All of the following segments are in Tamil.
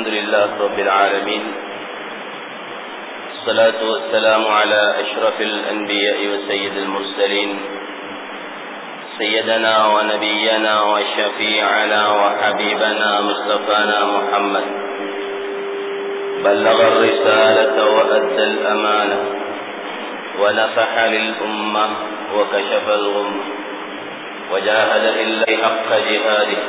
الحمد لله رب العالمين الصلاة والسلام على أشرف الأنبياء وسيد المرسلين سيدنا ونبينا وشفيعنا وحبيبنا مصطفانا محمد بلغ الرسالة وأدى الأمانة ونصح للأمة وكشف الغمة وجاهد لله حق جهاده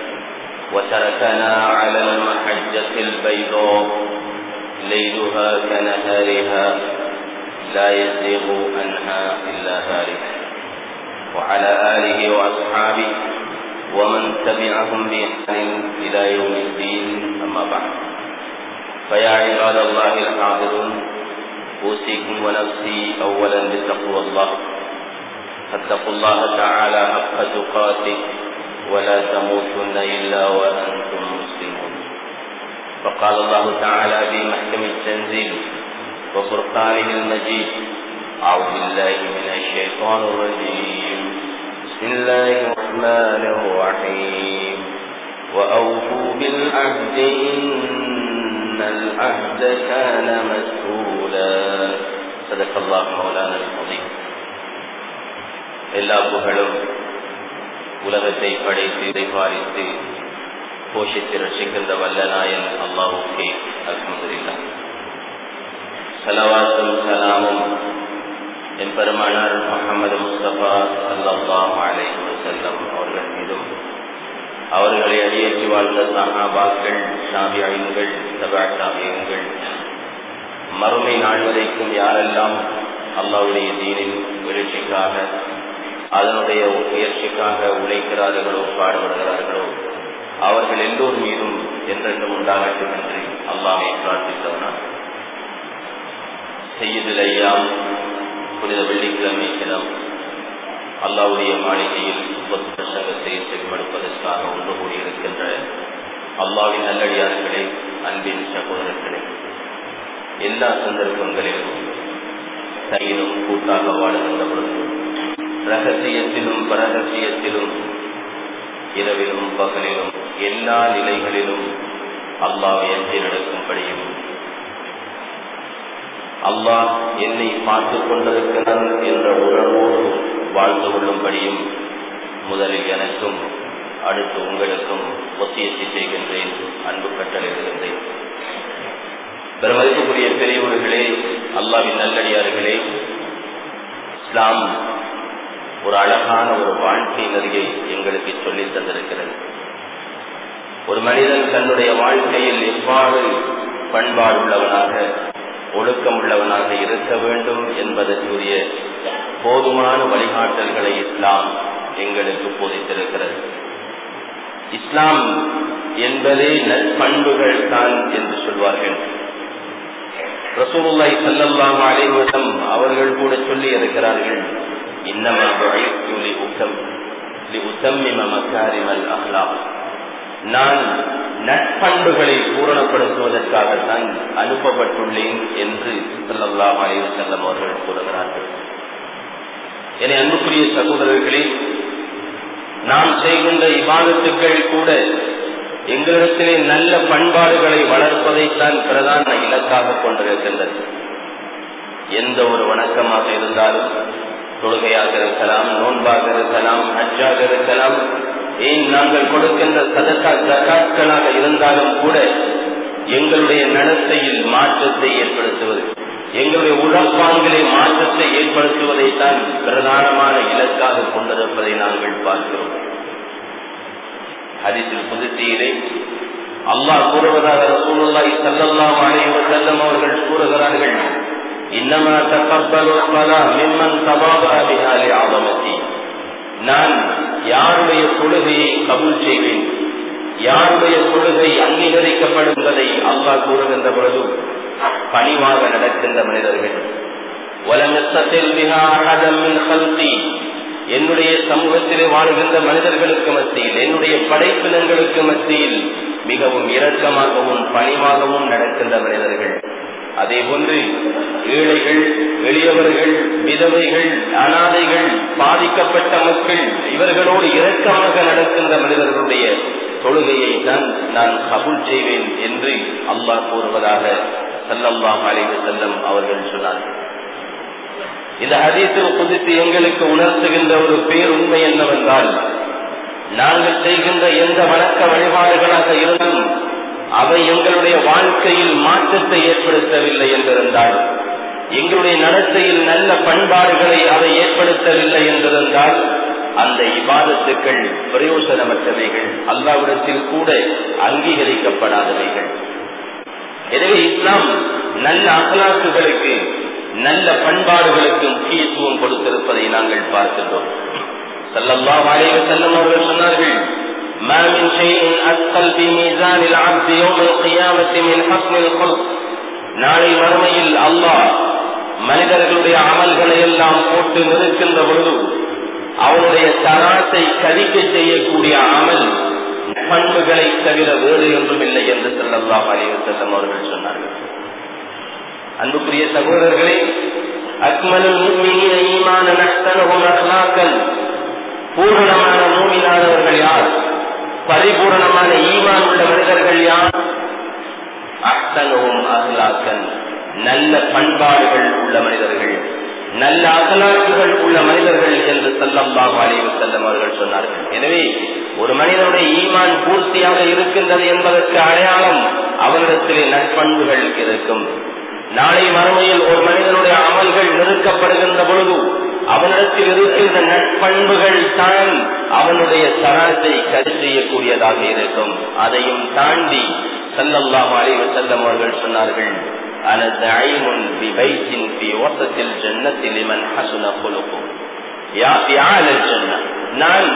وتركنا على المحجة البيضاء ليلها كنهارها لا يزيغ عنها إلا هالك وعلى آله وأصحابه ومن تبعهم بإحسان إلى يوم الدين أما بعد فيا عباد الله الحاضرون أوصيكم ونفسي أولا بتقوى الله فاتقوا الله تعالى حق تقاته ولا تموتن إلا وأنتم مسلمون فقال الله تعالى في محكم التنزيل وفرقانه المجيد أعوذ بالله من الشيطان الرجيم بسم الله الرحمن الرحيم وأوفوا بالعهد إن العهد كان مسؤولا صدق الله مولانا العظيم எல்லா புகழும் உலகத்தை படைத்து பாரித்து போஷித்து ரசிக்கின்ற வல்ல நாயன் அல்லாவுக்கே அல்ஹம்துலில்லா சலவாத்தும் சலாமும் என் பெருமானார் முகமது முஸ்தபா சல்லாஹ் அலைஹி வஸல்லம் அவர்கள் மீதும் அவர்களை அடியேற்றி வாழ்ந்த சஹாபாக்கள் ஷாபியங்கள் சபா ஷாபியங்கள் மறுமை நாள் வரைக்கும் யாரெல்லாம் அல்லாவுடைய தீனின் எழுச்சிக்காக அதனுடைய முயற்சிக்காக உழைக்கிறார்களோ பாடுபடுகிறார்களோ அவர்கள் எல்லோர் மீதும் என்றென்றும் உண்டாகட்டும் என்று அல்லாமே பிரார்த்தித்தவனார் செய்யுதில் ஐயாம் புனித வெள்ளிக்கிழமை தினம் அல்லாவுடைய மாளிகையில் சங்கத்தை செவிமடுப்பதற்காக ஒன்று கூடியிருக்கின்ற அல்லாவின் நல்லடியார்களே அன்பின் சகோதரர்களே எல்லா சந்தர்ப்பங்களிலும் தனியிலும் கூட்டாக வாழுகின்ற பொழுது ரகசியத்திலும் பரகசியத்திலும் இரவிலும் பகலிலும் எல்லா நிலைகளிலும் அல்லாவை அஞ்சி நடக்கும்படியும் அல்லாஹ் என்னை பார்த்து கொண்டிருக்கிறான் என்ற உணர்வோடு வாழ்ந்து கொள்ளும்படியும் முதலில் எனக்கும் அடுத்து உங்களுக்கும் ஒத்தியத்தை செய்கின்றேன் அன்பு கட்டளையிடுகின்றேன் பெருமதிப்புக்குரிய பெரியவர்களே அல்லாவின் நல்லடியார்களே இஸ்லாம் ஒரு அழகான ஒரு வாழ்க்கை நெறியை எங்களுக்கு சொல்லித் தந்திருக்கிறது ஒரு மனிதன் தன்னுடைய வாழ்க்கையில் எவ்வாறு பண்பாடுள்ளவனாக ஒழுக்கம் உள்ளவனாக இருக்க வேண்டும் என்பதற்குரிய போதுமான வழிகாட்டல்களை இஸ்லாம் எங்களுக்கு போதித்திருக்கிறது இஸ்லாம் என்பதே நற்பண்புகள் தான் என்று சொல்வார்கள் ரசூலுல்லாய் சல்லல்லாஹு அலைஹி வஸல்லம் அவர்கள் கூட சொல்லி இருக்கிறார்கள் இன்னமா புஇத்து லிஉத்தம் லிஉத்தம்மிம மகாரிமல் அஹ்லாக் நான் நட்பண்புகளை பூரணப்படுத்துவதற்காகத்தான் அனுப்பப்பட்டுள்ளேன் என்று சல்லல்லாஹு அலைஹி வஸல்லம் அவர்கள் கூறுகிறார்கள் என அன்புக்குரிய சகோதரர்களே நாம் செய்கின்ற இபாதத்துக்கள் கூட எங்களிடத்திலே நல்ல பண்பாடுகளை வளர்ப்பதைத்தான் பிரதான இலக்காக கொண்டிருக்கின்றது எந்த ஒரு வணக்கமாக இருந்தாலும் தொழுகையாக இருக்கலாம் நோன்பாக இருக்கலாம் ஹஜ்ஜாக இருக்கலாம் ஏன் நாங்கள் கொடுக்கின்ற சதக்கா ஜக்காட்களாக இருந்தாலும் கூட எங்களுடைய நடத்தையில் மாற்றத்தை ஏற்படுத்துவது எங்களுடைய உடற்பாங்கிலே மாற்றத்தை ஏற்படுத்துவதைத்தான் பிரதானமான இலக்காக கொண்டிருப்பதை நாங்கள் பார்க்கிறோம் ஹரிசில் புதுத்தியிலே அல்லாஹ் கூறுவதாக ரசூலுல்லாஹி ஸல்லல்லாஹு அலைஹி வஸல்லம் அவர்கள் கூறுகிறார்கள் இன்னமா தகப்பலு ஸலா மிம்மன் தபாபா பிஹா லிஅஸமதி நான் யாருடைய தொழுகையை கபூல் செய்வேன் யாருடைய தொழுகை அங்கீகரிக்கப்படுவதை அல்லாஹ் கூறுகின்ற பொழுது பணிவாக நடக்கின்ற மனிதர்கள் வலமத்தத்தில் பிஹா அஹதம் மின் கல்கி என்னுடைய சமூகத்திலே வாழ்கின்ற மனிதர்களுக்கு மத்தியில் என்னுடைய படைப்பினங்களுக்கு மத்தியில் மிகவும் இரக்கமாகவும் பணிவாகவும் நடக்கின்ற மனிதர்கள் அதே போன்று ஏழைகள் எளியவர்கள் விதவைகள் அனாதைகள் பாதிக்கப்பட்ட மக்கள் இவர்களோடு இரக்கமாக நடக்கின்ற மனிதர்களுடைய தொழுகையை தான் நான் கபுல் செய்வேன் என்று அல்லாஹ் கூறுவதாக சல்லல்லாஹ் அலைஹி செல்லம் அவர்கள் சொன்னார்கள் இந்த ஹதீஸில் குதித்து எங்களுக்கு உணர்த்துகின்ற ஒரு பேருண்மை என்னவென்றால் நாங்கள் செய்கின்ற எந்த வணக்க வழிபாடுகளாக இருந்தும் அவை எங்களுடைய வாழ்க்கையில் மாற்றத்தை ஏற்படுத்தவில்லை என்றிருந்தால் எங்களுடைய நடத்தையில் நல்ல பண்பாடுகளை அவை ஏற்படுத்தவில்லை என்றிருந்தால் அந்த இபாதத்துக்கள் பிரயோசனமற்றவைகள் அல்லாவிடத்தில் கூட அங்கீகரிக்கப்படாதவைகள் எனவே இஸ்லாம் நல்ல அகலாக்குகளுக்கு நல்ல பண்பாடுகளுக்கு முக்கியத்துவம் கொடுத்திருப்பதை நாங்கள் பார்க்கின்றோம் சல்லல்லாஹு அலைஹி வஸல்லம் அவர்கள் சொன்னார்கள் ما من شيء أثقل في ميزان العبد يوم القيامة من حسن الخلق நாளை மறுமையில் அல்லாஹ் மனிதர்களுடைய அமல்களை எல்லாம் போட்டு நிறுக்கின்ற பொழுது அவனுடைய தராசை கதிக்க செய்யக்கூடிய அமல் பண்புகளை தவிர வேறு ஒன்றும் இல்லை என்று சொல்லலாம் அலிவசல்லம் அவர்கள் சொன்னார்கள் அன்புக்குரிய சகோதரர்களே அக்மலுல் முக்மினீன ஈமான நஹ்தனஹும் அக்லாக்கன் பூரணமான மூமினானவர்கள் யார் பரிபூரணமான ஈமான் உள்ள மனிதர்கள் யார் அஹ்தனஹும் அக்லாக்கன் நல்ல பண்பாடுகள் உள்ள மனிதர்கள் நல்ல அகலாக்குகள் உள்ள மனிதர்கள் என்று சல்லம்பாபு அலைவு செல்லம் அவர்கள் சொன்னார்கள் எனவே ஒரு மனிதனுடைய ஈமான் பூர்த்தியாக இருக்கின்றது என்பதற்கு அடையாளம் அவனிடத்திலே நற்பண்புகள் இருக்கும் நாளை மறுமையில் ஒரு மனிதனுடைய அமல்கள் நிறுக்கப்படுகின்ற பொழுது அவனிடத்தில் இருக்கின்ற நட்பண்புகள் தான் அவனுடைய சராசை கரு செய்யக்கூடியதாக இருக்கும் அதையும் தாண்டி செல்லல்லாம் அலைவு செல்லம் அவர்கள் சொன்னார்கள் أنا زعيم ببيت في وسط الجنة لمن حسن خلقه يا في أعلى الجنة நான்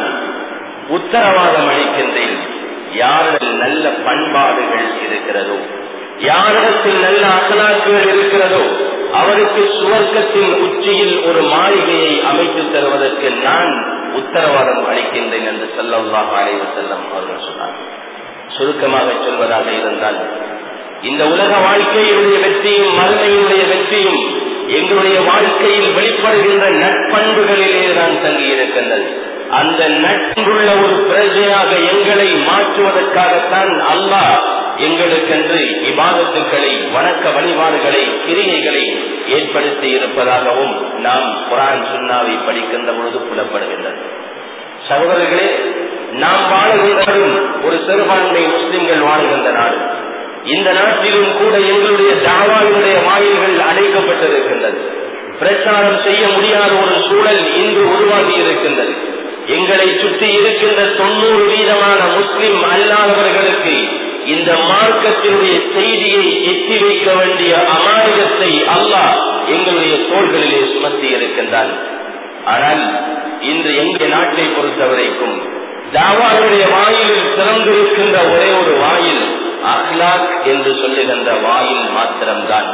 உத்தரவாதம் அளிக்கின்றேன் யாரிடம் நல்ல பண்பாடுகள் இருக்கிறதோ யாரிடத்தில் நல்ல அகலாக்குகள் இருக்கிறதோ அவருக்கு சுவர்க்கத்தின் உச்சியில் ஒரு மாளிகையை அமைத்து தருவதற்கு நான் உத்தரவாதம் அளிக்கின்றேன் என்று செல்லல்லாஹ் அலைவு செல்லம் அவர்கள் சொன்னார் சுருக்கமாக சொல்வதாக இருந்தால் இந்த உலக வாழ்க்கையினுடைய வெற்றியும் மறுமையினுடைய வெற்றியும் எங்களுடைய வாழ்க்கையில் வெளிப்படுகின்ற நட்பண்புகளிலே தான் தங்கியிருக்கின்றது அந்த நட்புள்ள ஒரு பிரஜையாக எங்களை மாற்றுவதற்காகத்தான் அல்லாஹ் எங்களுக்கென்று இபாதத்துக்களை வணக்க வழிபாடுகளை கிரிகைகளை ஏற்படுத்தி இருப்பதாகவும் நாம் குரான் சுண்ணாவை படிக்கின்ற பொழுது புலப்படுகின்றது சகோதரர்களே நாம் வாழுகின்றதும் ஒரு சிறுபான்மை முஸ்லிம்கள் வாழுகின்ற நாடு இந்த நாட்டிலும் கூட எங்களுடைய தாவாவினுடைய வாயில்கள் அடைக்கப்பட்டிருக்கின்றது பிரச்சாரம் செய்ய முடியாத ஒரு சூழல் இன்று உருவாகி இருக்கின்றது எங்களை சுற்றி இருக்கின்ற தொண்ணூறு வீதமான முஸ்லிம் அல்லாதவர்களுக்கு இந்த மார்க்கத்தினுடைய செய்தியை எட்டி வைக்க வேண்டிய அமானிதத்தை அல்லாஹ் எங்களுடைய தோள்களிலே சுமத்தி இருக்கின்றான் ஆனால் இன்று எங்கள் நாட்டை பொறுத்தவரைக்கும் தாவாவுடைய வாயிலில் திறந்திருக்கின்ற ஒரே ஒரு வாயில் அஹ்லாக் என்று சொல்லுகின்ற வாயில் மாத்திரம்தான்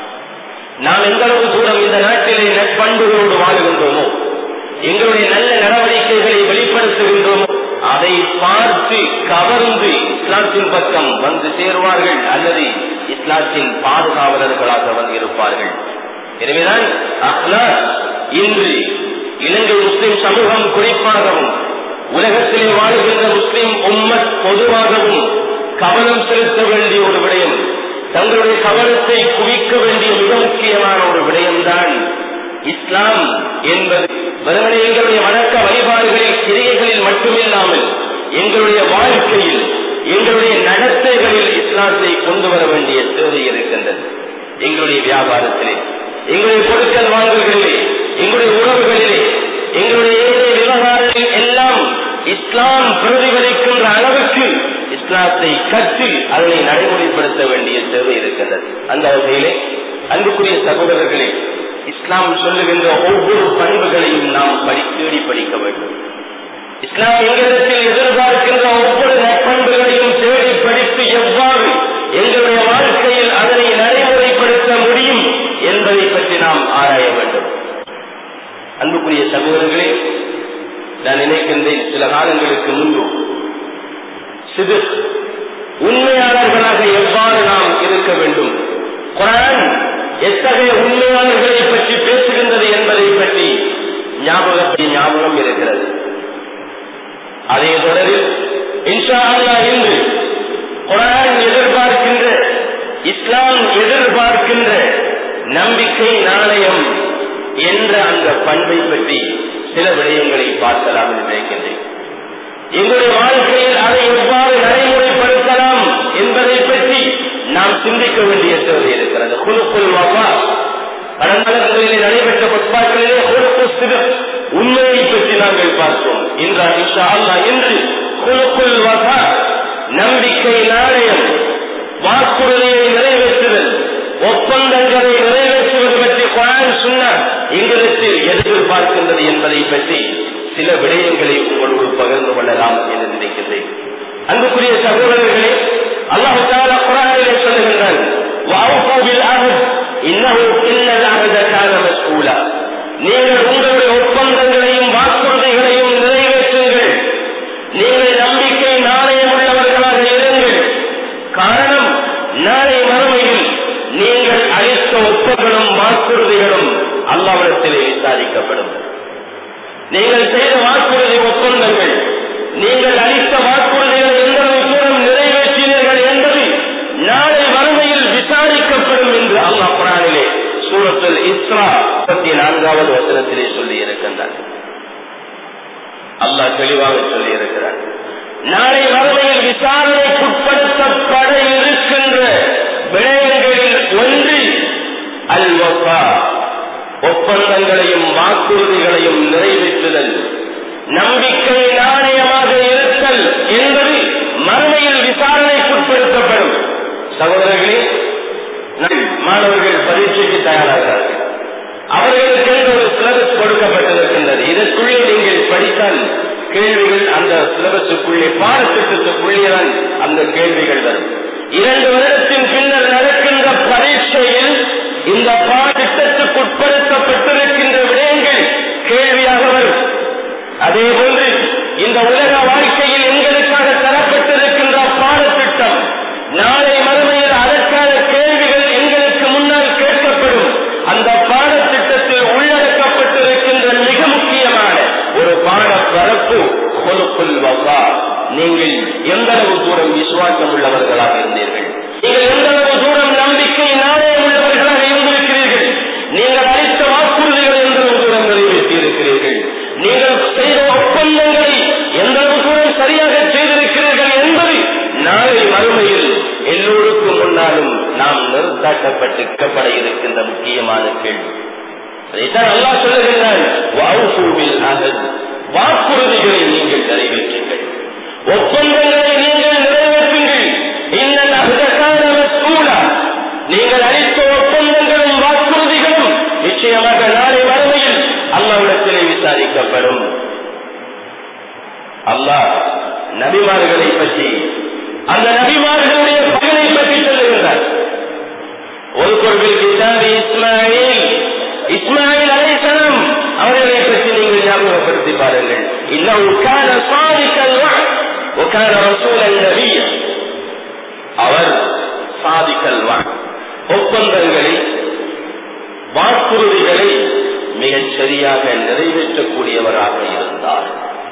நாம் எந்தளவு தூரம் இந்த நாட்டிலே நட்பண்புகளோடு வாழுகின்றோமோ எங்களுடைய நல்ல நடவடிக்கைகளை வெளிப்படுத்துகின்றோமோ அதை பார்த்து கவர்ந்து இஸ்லாத்தின் பக்கம் வந்து சேருவார்கள் அல்லது இஸ்லாத்தின் பாதுகாவலர்களாக வந்து இருப்பார்கள் எனவேதான் அஹ்லாக் இன்று இலங்கை முஸ்லிம் சமூகம் குறிப்பாகவும் உலகத்திலே வாழுகின்ற முஸ்லிம் உம்மத் பொதுவாகவும் கவனம் செலுத்த வேண்டிய ஒரு விடயம் தங்களுடைய கவனத்தை குவிக்க வேண்டிய மிக முக்கியமான ஒரு விடயம்தான் இஸ்லாம் என்பது வெறுமனே எங்களுடைய வணக்க வழிபாடுகளில் கிரியைகளில் மட்டுமில்லாமல் எங்களுடைய வாழ்க்கையில் எங்களுடைய நடத்தைகளில் இஸ்லாத்தை கொண்டு வர வேண்டிய தேவை இருக்கின்றது எங்களுடைய வியாபாரத்திலே எங்களுடைய கொடுக்கல் வாங்கல்களிலே எங்களுடைய உறவுகளிலே எங்களுடைய ஏழை விவகாரங்களில் எல்லாம் இஸ்லாம் பிரதிபலிக்கின்ற அளவுக்கு இஸ்லாத்தை கற்று அதனை நடைமுறைப்படுத்த வேண்டிய தேவை இருக்கின்றது அந்த வகையிலே அன்புக்குரிய சகோதரர்களே இஸ்லாம் சொல்லுகின்ற ஒவ்வொரு பண்புகளையும் நாம் படி தேடி படிக்க வேண்டும் இஸ்லாம் எங்களிடத்தில் எதிர்பார்க்கின்ற ஒவ்வொரு நற்பண்புகளையும் தேடி படித்து எவ்வாறு எங்களுடைய வாழ்க்கையில் அதனை நடைமுறைப்படுத்த முடியும் என்பதை பற்றி நாம் ஆராய வேண்டும் அன்புக்குரிய சகோதரர்களே நான் நினைக்கின்றேன் சில காலங்களுக்கு முன்பு சிறு உண்மையாளர்களாக எவ்வாறு நாம் இருக்க வேண்டும் குரான் எத்தகைய உண்மையாளர்களை பற்றி பேசுகின்றது என்பதை பற்றி ஞாபகத்தில் ஞாபகம் இருக்கிறது அதே தொடரில் இன்ஷா அல்லா இன்று குரான் எதிர்பார்க்கின்ற என்ற அந்த பண்பை பற்றி சில விடயங்களை பார்க்கலாம் என்று நினைக்கின்றேன் எங்களுடைய வாழ்க்கையில் அதை எவ்வாறு நடைமுறைப்படுத்தலாம் என்பதை பற்றி நாம் சிந்திக்க வேண்டிய தேவை இருக்கிறது குழுக்குள் வாவா கடந்தகளிலே நடைபெற்ற பொற்பாக்களிலே குழுக்கு சிறு உண்மையை பற்றி நாங்கள் பார்த்தோம் இன்றா இன்ஷா அல்லா இன்று குழுக்குள் வாவா நம்பிக்கை நாணயம் வாக்குறுதியை நிறைவேற்றுதல் ஒப்பந்தங்களை நிறைவேற்றுவது பற்றி குரான் சொன்னார் எங்களுக்கு எதிர்பார்க்கின்றது என்பதை பற்றி சில விடயங்களை உங்களோடு பகிர்ந்து கொள்ளலாம் என்று நினைக்கின்றேன் அன்புக்குரிய சகோதரர்களே அல்லாஹு தாலா குரானிலே சொல்லுகின்றான் நீங்கள் உங்களுடைய ஒப்பந்தங்களையும் வாக்குறுதிகளையும் நிறைவேற்றுங்கள் நீங்கள் நம்பிக்கை நாணயம் உள்ளவர்களாக இருங்கள் காரணம் நாளை மறுமையில் நீங்கள் அளித்த ஒப்பங்களும் வாக்குறுதிகளும் அல்லாவிடத்திலே விசாரிக்கப்படும் நீங்கள் செய்த வாக்குறுதி ஒப்பந்தங்கள் நீங்கள் அளித்த வாக்குறுதிகளை எந்த தூரம் நிறைவேற்றினீர்கள் என்பது நாளை வறுமையில் விசாரிக்கப்படும் என்று அல்லாஹ் குரானிலே சூரத்தில் இஸ்ரா முப்பத்தி நான்காவது வசனத்திலே சொல்லி இருக்கின்றார் அல்லாஹ் தெளிவாக சொல்லி இருக்கிறார் நாளை வறுமையில் விசாரணைக்குட்படுத்தப்பட இருக்கின்ற விடயங்களில் ஒன்று அல்வப்பா ஒப்பந்தங்களையும் வாக்குறுதிகளையும் நிறைவேற்றுதல் நம்பிக்கை நாணயமாக இருத்தல் என்பது மறுமையில் விசாரணைக்குட்படுத்தப்படும் சகோதரர்களே மாணவர்கள் பரீட்சைக்கு தயாராகிறார்கள் அவர்களுக்கு ஒரு சிலபஸ் கொடுக்கப்பட்டிருக்கின்றது இதற்குள்ளே நீங்கள் படித்தால் கேள்விகள் அந்த சிலபஸுக்குள்ளே பாடத்திட்டத்துக்குள்ளே தான் அந்த கேள்விகள் வரும் இரண்டு வருடத்தின் பின்னர் நடக்கின்ற பரீட்சையில் இந்த பாடத்திட்டத்துக்குட்படுத்தப்பட்டிருக்கின்ற விடயங்கள் கேள்வியாக வரும் அதே போன்று இந்த உலக வாழ்க்கையில் எங்களுக்காக தரப்பட்டிருக்கின்ற பாடத்திட்டம் நாளை மறுமையில் அதற்கான கேள்விகள் எங்களுக்கு முன்னால் கேட்கப்படும் அந்த பாடத்திட்டத்தில் உள்ளடக்கப்பட்டிருக்கின்ற மிக முக்கியமான ஒரு பாட பரப்பு கொலுக்குள் வசா நீங்கள் எந்த அளவு தூரம் விசுவாசம் உள்ளவர்களாக இருந்தீர்கள் நீங்கள் எந்த அளவு தூரம் நம்பிக்கை நாணயம் உள்ளவர்களாக இருந்திருக்கிறீர்கள் நீங்கள் அளித்த வாக்குறுதிகளை எந்த அளவு தூரம் நிறைவேற்றி இருக்கிறீர்கள் நீங்கள் செய்த ஒப்பந்தங்களை எந்த அளவு தூரம் சரியாக செய்திருக்கிறீர்கள் என்பது நாளை மறுமையில் எல்லோருக்கும் முன்னாலும் நாம் நிறுத்தாட்டப்பட்டு இருக்கப்பட இருக்கின்ற முக்கியமான கேள்வி அதைத்தான் அல்லா சொல்லுகின்றான் வாக்குறுதிகளை நீங்கள் நிறைவேற்றுங்கள் ஒப்பந்தங்களை நீங்கள் நிறைவேற்றுங்கள் இன்னல் அகதக்கான சூழா நீங்கள் அளித்த ஒப்பந்தங்களும் வாக்குறுதிகளும் நிச்சயமாக நாளை வறுமையில் அல்லாவிடத்திலே விசாரிக்கப்படும் அல்லாஹ் நபிமார்களை பற்றி அந்த நபிமார்களுடைய பகலை பற்றி சொல்லுகின்றார் ஒரு பொருள் கிதாபி இஸ்மாயில் இஸ்மாயில் அலைசனம் அவர்களை பற்றி நீங்கள் ஞாபகப்படுத்தி பாருங்கள் இன்னும் கால சாதிக்கல் وكان رسولا نبيا அவர் சாதிக்கல் ஒப்பந்தங்களை வாக்குறுதிகளை மிகச் சரியாக நிறைவேற்றக்கூடியவராக இருந்தார்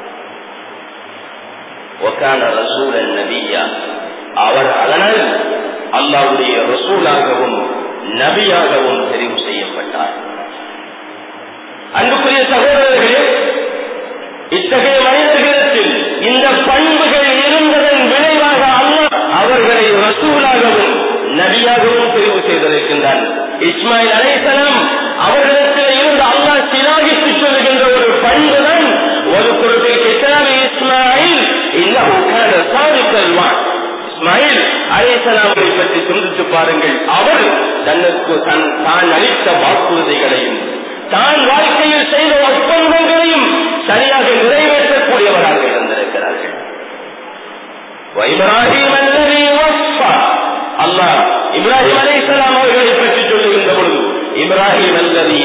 ஒக்கான ரசூலன் நபியா அவர் அதனால் அல்லாவுடைய ரசூலாகவும் நபியாகவும் தெரிவு செய்யப்பட்டார் அன்புக்குரிய சகோதரர்களே இத்தகைய மனிதர்களிடத்தில் இந்த பண்புகள் இருந்ததன் விளைவாக அல்லாஹ் அவர்களை ரசூலாகவும் நபியாகவும் தெரிவு செய்திருக்கின்றார் இஸ்மாயில் அலைசலாம் அவர்களிடத்தில் இருந்து அல்லாஹ் சிலாகித்து சொல்லுகின்ற ஒரு பண்புதான் ஒரு பொருள் கிட்டாபி இஸ்மாயில் இன்னும் சாதிக்கல்வான் இஸ்மாயில் அலைசலாமை பற்றி சிந்தித்து பாருங்கள் அவர் தனக்கு தன் தான் அளித்த வாக்குறுதிகளையும் தான் வாழ்க்கையில் செய்த ஒப்பந்தங்களையும் சரியாக நிறைவேற்றக்கூடியவராக இருந்திருக்கிறார்கள் இப்ராஹிம் அல்லது அல்லாஹ் இப்ராஹிம் அலைசலாம் அவர்களை பற்றி சொல்லுகின்ற பொழுது இப்ராஹிம் அல்லது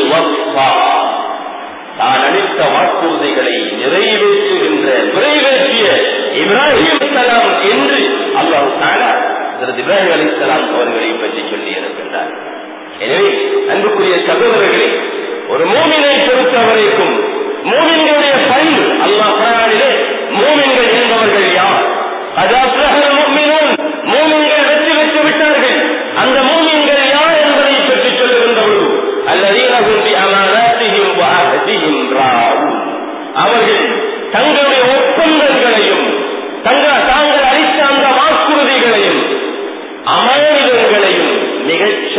தான் அளித்த வாக்குறுதிகளை நிறைவேற்றுகின்ற நிறைவேற்றிய இப்ராஹிம் சலாம் என்று அல்லாஹ் தானா இப்ராஹிம் அலிசலாம் அவர்களை பற்றி சொல்லி இருக்கின்றார் எனவே அன்புக்குரிய சகோதரர்களே ஒரு மூமினை பொறுத்தவரைக்கும் மூமின்களுடைய பண்பு அல்லாஹ் குரானிலே மூமின்கள் என்பவர்கள் யார் மூமின்கள் வெற்றி பெற்று விட்டார்கள் அந்த மூமின்கள் யார் என்பதை பற்றி சொல்லுகின்ற பொழுது அல்லதீன குந்தி அமானாத்திஹி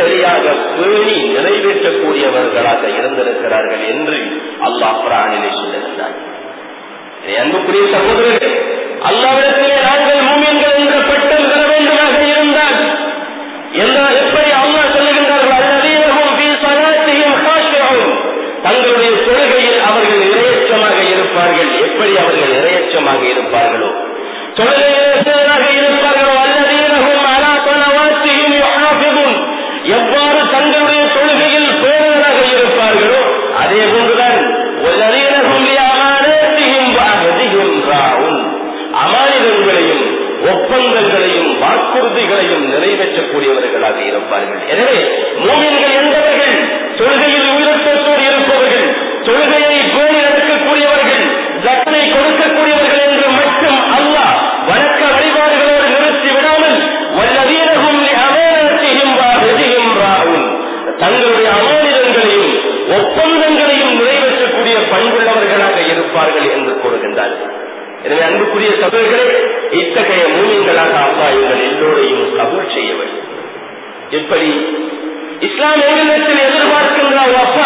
சரியாக பேணி நிறைவேற்றக்கூடியவர்களாக இருந்திருக்கிறார்கள் என்று அல்லாஹ் பிராணிலே சொல்லியிருந்தார் அன்புக்குரிய சகோதரர்கள் அல்லாவிடத்திலே நாங்கள் மூமியன்கள் என்ற பட்டம் பெற வேண்டுமாக இருந்தால் எல்லா எப்படி அல்லா சொல்லுகின்றார்கள் அல்லதீனஹும் ஃபீ ஸலாத்திஹிம் காஷிஊன் தங்களுடைய தொழுகையில் அவர்கள் இரையச்சமாக இருப்பார்கள் எப்படி அவர்கள் இரையச்சமாக இருப்பார்களோ தொழுகையாக இருப்பார்களோ அல்லதீனஹும் அலா ஸலவாத்திஹிம் யுஹாஃபிதுன் எவ்வாறு தங்களுடைய தொழுகையில் பேரராக இருப்பார்களோ அதே போன்றுதான் வல்லதீனஹும் லிஅமானாத்திஹிம் வஅஹதிஹிம் ராஉன் அமானிதங்களையும் ஒப்பந்தங்களையும் வாக்குறுதிகளையும் நிறைவேற்றக்கூடியவர்களாக இருப்பார்கள் எனவே மூமியன்கள் என்பவர்கள் தொழுகையில் உயிரத்தோடு இருப்பவர்கள் தொழுகையை பேணி நடக்கக்கூடியவர்கள் ஜக்கனை கொடுக்கக்கூடியவர்கள் என்று மட்டும் அல்லாஹ் வணக்க வழிபாடுகளோடு நிறுத்தி விடாமல் வல்லவீரகும் அமேனத்தையும் வாதியும் ராகும் தங்களுடைய அமானிதங்களையும் ஒப்பந்தங்களையும் நிறைவேற்றக்கூடிய பண்புள்ளவர்களாக இருப்பார்கள் என்று கூறுகின்றார்கள் எனவே அன்புக்குரிய சபைகளே இத்தகைய மூலியங்களாக அல்லா எங்கள் எல்லோரையும் கபூல் செய்ய வேண்டும் எப்படி இஸ்லாம் எங்களிடத்தில் எதிர்பார்க்கின்ற வஃபா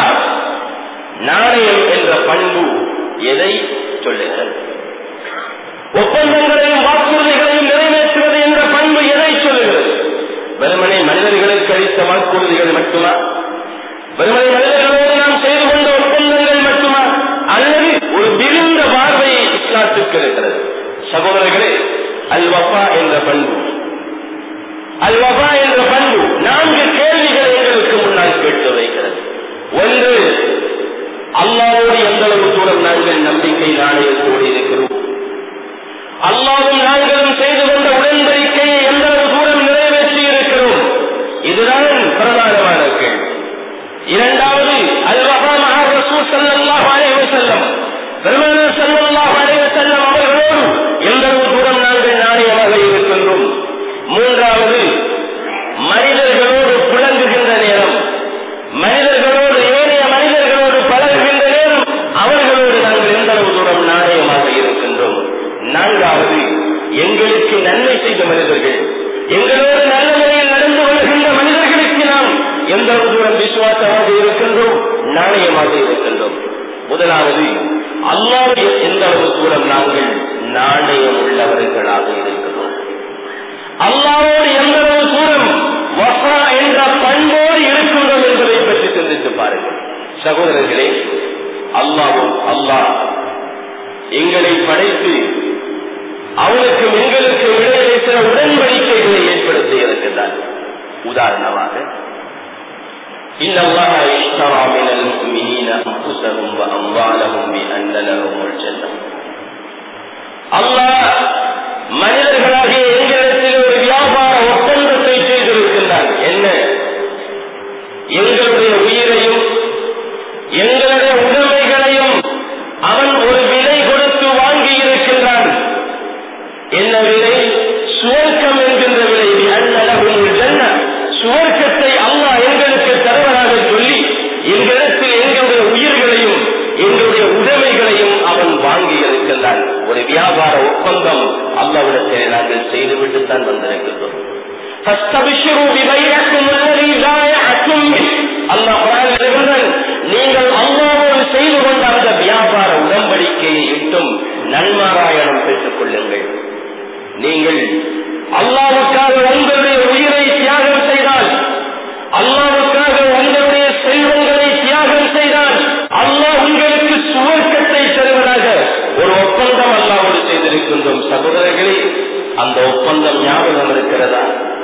நாணயம் என்ற பண்பு எதை சொல்லுகிறது ஒப்பந்தங்களையும் வாக்குறுதிகளையும் நிறைவேற்றுவது என்ற பண்பு எதை சொல்லுகிறது வெறுமனை மனிதர்களுக்கு அளித்த வாக்குறுதிகள் மட்டுமா வெறுமனை மனிதர்களோடு நாம் செய்து கொண்ட ஒப்பந்தங்கள் மட்டுமா அல்லது ஒரு விருந்த பார்வையை இஸ்லாத்துக்கு இருக்கிறது சகோதரர்களே அல்வஃபா என்ற பண்பு அல்வஃபா என்ற பண்பு நான்கு கேள்விகள் எங்களுக்கு முன்னால் கேட்டு வைக்கிறது ஒன்று அல்லாவோடு எந்த அளவு தூரம் நாங்கள் நம்பிக்கை நாணயத்தோடு இருக்கிறோம் அல்லாவும் நாங்களும் செய்து கொண்ட உடன்படிக்கையை எந்த அளவு தூரம் நிறைவேற்றி இருக்கிறோம் இதுதான் பிரதானமான கேள்வி இரண்டாவது அல்வஃபா மகா ரசூல் ஸல்லல்லாஹு அலைஹி வஸல்லம் பெருமானார் ஸல்லல்லாஹு அலைஹி வஸல்லம் அவர்களோடு எந்த அளவு தூரம் நாங்கள் நாணயமாக இருக்கின்றோம் மூன்றாவது மனிதர்களோடு புழங்குகின்ற நேரம் மனிதர்களோடு ஏனைய மனிதர்களோடு பழகுகின்ற நேரம் அவர்களோடு நாங்கள் எந்த அளவு தூரம் நாணயமாக இருக்கின்றோம் நான்காவது எங்களுக்கு நன்மை செய்த மனிதர்கள் எங்களோடு நல்ல முறையில் நடந்து கொள்கின்ற மனிதர்களுக்கு நாம் எந்த அளவு தூரம் விசுவாசமாக இருக்கின்றோம் நாணயமாக இருக்கின்றோம் முதலாவது அல்லாவுடைய எந்த அளவு தூரம் நாங்கள் நாணயம் உள்ளவர்களாக இருக்கிறோம் அல்லாவோடு எந்த அளவு தூரம் வஃபா என்ற பண்போடு இருக்கின்றோம் என்பதை பற்றி சிந்தித்து பாருங்கள் சகோதரர்களே அல்லாவும் அல்லாஹ் எங்களை படைத்து அவனுக்கு எங்களுக்கு இடையே சில உடன்படிக்கைகளை ஏற்படுத்தி இருக்கின்றார் உதாரணமாக إن الله اشترى من المؤمنين أنفسهم وأموالهم بأن لهم الجنة அல்லாஹ் மனிதர்களாகிய எங்களிடத்தில் ஒரு வியாபார ஒப்பந்தத்தை செய்திருக்கின்றான் என்ன எங்களுடைய உயிரையும் எங்களுடைய உடைமைகளையும் அவன் ஒரு விலை கொடுத்து வாங்கி இருக்கின்றான் என்ன விலை சுவர்க்கம் என்கின்ற விலை அன்னலகும் ஜன்ன சுவர்க்கத்தை அல்லாஹ் எங்களுக்கு தருவதாக சொல்லி எங்களிடத்தில் எங்களுடைய உயிர்களையும் எங்களுடைய உடைமைகளையும் அவன் வாங்கி இருக்கின்றான் ஒரு வியாபார ஒப்பந்தம் அல்லாவிடத்தில் நாங்கள் செய்துவிட்டுத்தான் வந்திருக்கின்றோம் நீங்கள் அல்லாவோடு செய்து கொண்ட அந்த வியாபார உடன்படிக்கையை இட்டும் நன்மாராயணம் பெற்றுக் கொள்ளுங்கள் நீங்கள் அல்லாவுக்காக உங்களுடைய உயிரை தியாகம் செய்தால் அல்லாவுக்காக உங்களுடைய செல்வங்களை தியாகம் செய்தால் அல்லாஹ் உங்களுக்கு சுவர்க்கத்தை தருவதாக ஒரு ஒப்பந்தம் அல்லாவோடு செய்திருக்கின்றோம் சகோதரர்களே அந்த ஒப்பந்தம் ஞாபகம் இருக்கிறதா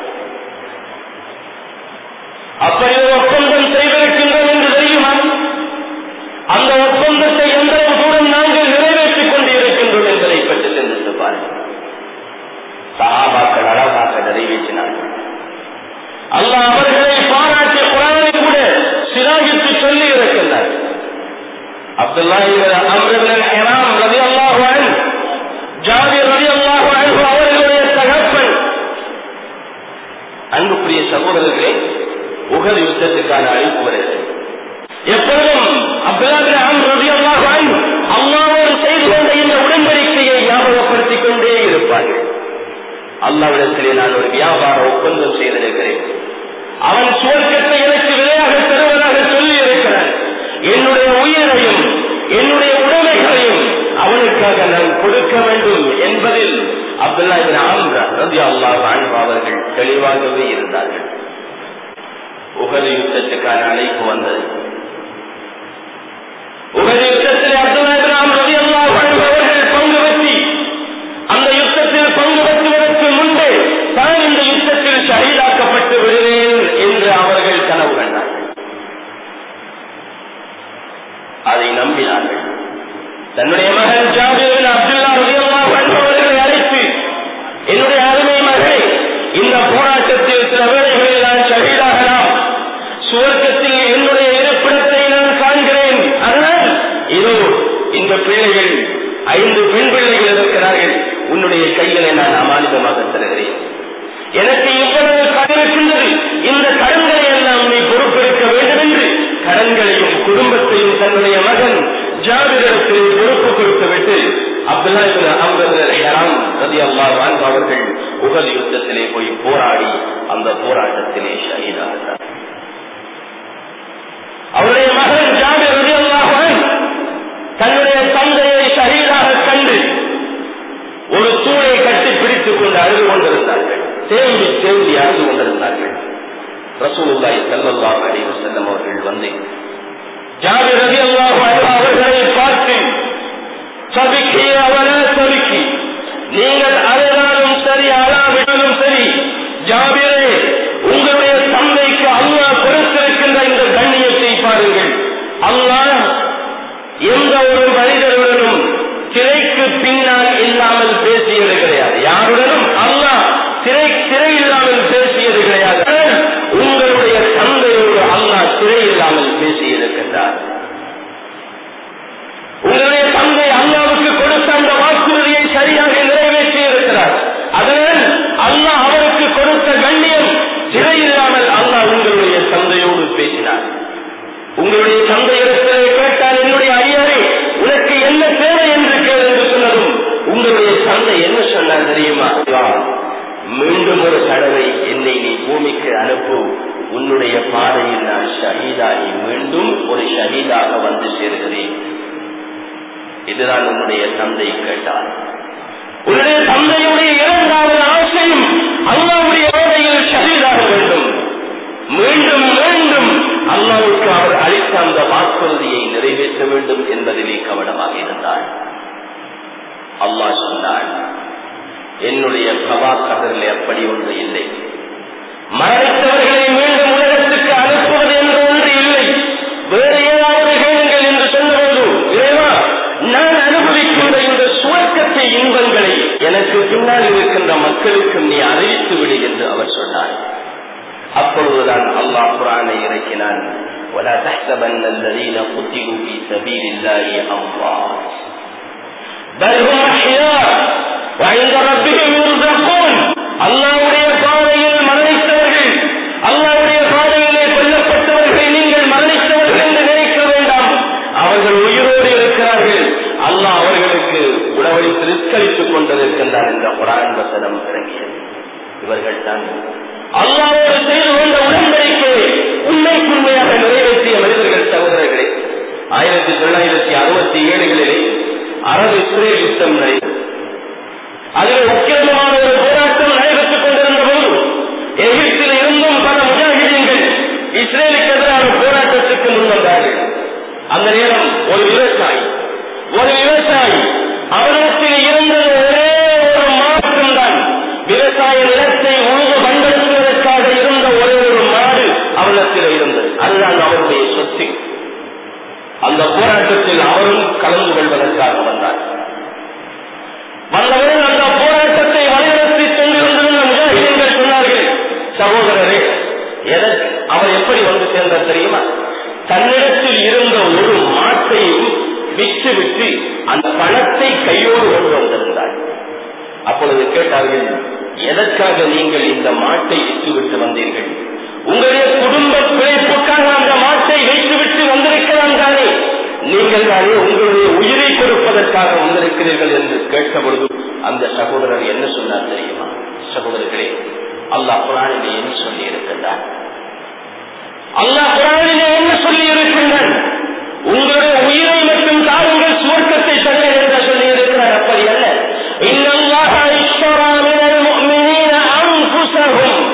அப்படி ஒரு ஒப்பந்தம் செய்திருக்கின்றோம் என்று தெரியுமா அந்த ஒப்பந்தத்தை எந்த தூரம் நாங்கள் நிறைவேற்றிக் கொண்டு இருக்கின்றோம் என்பதை பற்றி சிந்தித்து பாருங்கள் சகாபாக்கள் அழகாக நிறைவேற்றினார்கள் அல்லாஹ் அவர்களை பாராட்டிய குரானை கூட சிராஜித்து சொல்லி இருக்கின்றார் அப்துல்லா அம்ரபின் ஹெராம் ரவி அல்லாஹ் ஜாபிர் ரவி அல்லாஹ் அவர்களுடைய தகப்பன் அன்புக்குரிய சகோதரர்களே உகர் யுத்தத்துக்கான அழைப்பு வருகிறது எப்பொழுதும் அப்துல்லாபின் அம் ரவி அல்லாஹ் அல்லாவோடு செய்து கொண்ட இந்த உடன்படிக்கையை ஞாபகப்படுத்திக் கொண்டே இருப்பார்கள் அல்லாவிடத்திலே நான் ஒரு வியாபார ஒப்பந்தம் செய்திருக்கிறேன் அவன் சுவர்க்கத்தை தெளிவாகவே இருந்தார்கள் உகது யுத்தத்துக்கான அழைப்பு வந்தது உகது யுத்தத்தில் அப்துல்லாஹிராம் ரவி அல்லாஹ் அவர்கள் பங்கு பற்றி அந்த யுத்தத்தில் பங்கு பெற்றுவதற்கு முன்பே தான் இந்த யுத்தத்தில் ஷஹீதாக்கப்பட்டு விடுவேன் என்று அவர்கள் கனவு கண்டார்கள் அதை நம்பினார்கள் தன்னுடைய மகன் ஜாபிர் அப்துல்லா ரலியல்லாஹு அன்ஹு அவர்களை அழைத்து என்னுடைய அருமை மகனை இந்த போராட்டத்தில் சில வேளைகளில் நான் ஷஹீதாகலாம் சுவர்க்கத்தில் என்னுடைய இருப்பிடத்தை நான் காண்கிறேன் ஆனால் இதோ இந்த பிள்ளைகள் ஐந்து பெண் பிள்ளைகள் இருக்கிறார்கள் உன்னுடைய கைகளை நான் அமானிதமாக தருகிறேன் எனக்கு இவ்வளவு கடன் இருக்கின்றது இந்த கடன்களை எல்லாம் நீ பொறுப்பெடுக்க வேண்டும் என்று கடன்களையும் குடும்பத்தையும் தன்னுடைய மகன் ஜாபிரிடத்தில் பொறுப்பு கொடுத்துவிட்டு அப்துல்லா அவர்கள் உகது யுத்தத்திலே போய் போராடி அந்த போராட்டத்திலே ஷஹீதாகிறார் அவருடைய மகன் ஜாபிர் ரதி தன்னுடைய தந்தையை ஷஹீதாக கண்டு ஒரு தூளை கட்டி பிடித்துக் கொண்டு அழுது கொண்டிருந்தார்கள் தேம்பி தேம்பி அழுது கொண்டிருந்தார்கள் ரசூலுல்லாய் செல்லல்லாஹ் அலைஹி செல்லம் அவர்கள் வந்து ஜாபிர் ரதி அவர்களை பார்த்து சபிக்கி அவன சபிக்கி நீங்கள் அழுதாலும் சரி அழாவிட்டாலும் சரி ஜாபிரே உங்களுடைய தந்தைக்கு அல்லாஹ் கொடுத்திருக்கின்ற இந்த கண்ணியத்தை பாருங்கள் அல்லாஹ் எந்த ஒரு மனிதருடனும் திரைக்கு பின்னால் இல்லாமல் பேசியது கிடையாது யாருடனும் அல்லாஹ் திரை திரை இல்லாமல் பேசியது கிடையாது உங்களுடைய தந்தையோடு அல்லாஹ் திரை இல்லாமல் பேசியிருக்கின்றார் உங்களுடைய தந்தை அல்லாவுக்கு கொடுத்த அந்த வாக்குறுதியை சரியாக நிறைவேற்றி இருக்கிறார் அதனால் அல்லாஹ் அவருக்கு கொடுத்த கண்ணியம் திரை இல்லாமல் அல்லாஹ் உங்களுடைய தந்தையோடு பேசினார் உங்களுடைய தந்தையிடத்திலே கேட்டால் என்னுடைய ஐயரே உனக்கு என்ன தேவை என்று கேள் என்று சொன்னதும் உங்களுடைய தந்தை என்ன சொன்னார் தெரியுமா மீண்டும் ஒரு தடவை என்னை நீ பூமிக்கு அனுப்பு உன்னுடைய பாதையில் நான் ஷஹீதாகி மீண்டும் ஒரு ஷஹீதாக வந்து சேர்கிறேன் இதுதான் உன்னுடைய தந்தை கேட்டார் உன்னுடைய தந்தையுடைய இரண்டாவது ஆசையும் அல்லாவுடைய வேலையில் ஷஹீதாக வேண்டும் மீண்டும் மீண்டும் அல்லாவுக்கு அவர் அளித்த அந்த வாக்குறுதியை நிறைவேற்ற வேண்டும் என்பதிலே கவனமாக இருந்தார் அல்லாஹ் சொன்னார் என்னுடைய பிரபா கதரில் அப்படி ஒன்று இல்லை மரணித்தவர்களை மீண்டும் உலகத்துக்கு அனுப்புவது என்று ஒன்று இல்லை வேறு ஏதாவது கேளுங்கள் என்று சொன்னபோது இறைவா நான் அனுபவிக்கின்ற இந்த சுவர்க்கத்தை இன்பங்களை எனக்கு பின்னால் இருக்கின்ற மக்களுக்கும் நீ அறிவித்து விடு என்று அவர் சொன்னார் அப்பொழுதுதான் அல்லாஹ் குரானை இறக்கினான் ولا تحسبن الذين قتلوا في سبيل الله أموات بل هم أحياء وعند ربهم يرزقون அல்லாவுடைய பாதையில் மரணித்தவர்கள் அல்லாவுடைய பாதையிலே கொல்லப்பட்டவர்களை நீங்கள் மரணித்தவர்கள் என்று நினைக்க வேண்டாம் அவர்கள் உயிரோடு இருக்கிறார்கள் அல்லாஹ் அவர்களுக்கு உணவளித்து ரிஸ்களித்துக் கொண்டிருக்கின்றார் என்ற குரான் வசனம் இறங்கியது இவர்கள் தான் அல்லாவோடு செய்து கொண்ட உடன்படிக்கை உண்மைக்குண்மையாக நிறைவேற்றிய மனிதர்கள் சகோதரர்களே ஆயிரத்தி தொள்ளாயிரத்தி அறுபத்தி ஏழுகளிலே அரபு இஸ்ரேல் யுத்தம் நடைபெற்றது அதில் முக்கியமான ஒரு போராட்டம் நடைபெற்றுக் கொண்டிருந்த போது எகிப்தில் இருந்தும் பல முஜாகிதீன்கள் இஸ்ரேலுக்கு எதிரான போராட்டத்துக்கு முன்வந்தார்கள் அந்த நேரம் ஒரு விவசாயி ஒரு விவசாயி அவரிடத்தில் இருந்தது ஒரே ஒரு மாற்றம் தான் விவசாய நிலத்தை உழுது பண்படுத்துவதற்காக இருந்த ஒரே ஒரு மாடு அவரிடத்தில் இருந்தது அதுதான் அவருடைய சொத்து அந்த போராட்டத்தில் அவரும் கலந்து கொள்வதற்காக வந்தார் வந்தவர்கள் அந்த போராட்டத்தை வழிநடத்தி சென்றிருந்திருந்த முஜாஹிதீன்கள் சொன்னார்கள் சகோதரரே எதற்கு அவர் எப்படி வந்து சேர்ந்தார் தெரியுமா தன்னிடத்தில் இருந்த ஒரு மாட்டையும் விற்று விட்டு அந்த பணத்தை கையோடு கொண்டு வந்திருந்தார் அப்பொழுது கேட்டார்கள் எதற்காக நீங்கள் இந்த மாட்டை விற்றுவிட்டு வந்தீர்கள் உங்களுடைய குடும்ப பிழைப்புக்காக அந்த மாட்டை வைத்துவிட்டு வந்திருக்கலாம் தானே நீங்கள் தானே உங்களுடைய உயிரை கொடுப்பதற்காக வந்திருக்கிறீர்கள் என்று கேட்ட பொழுது அந்த சகோதரர் என்ன சொன்னார் தெரியுமா சகோதரர்களே அல்லாஹ் குரானிலே என்ன சொல்லி இருக்கின்றார் அல்லாஹ் குரானிலே என்ன சொல்லி இருக்கின்றார் உங்களுடைய உயிரை மட்டும் தாருங்கள் சுவர்க்கத்தை தர என்று சொல்லி இருக்கிறார் அப்படி அல்ல இன்னல்லாக اشترى من المؤمنين أنفسهم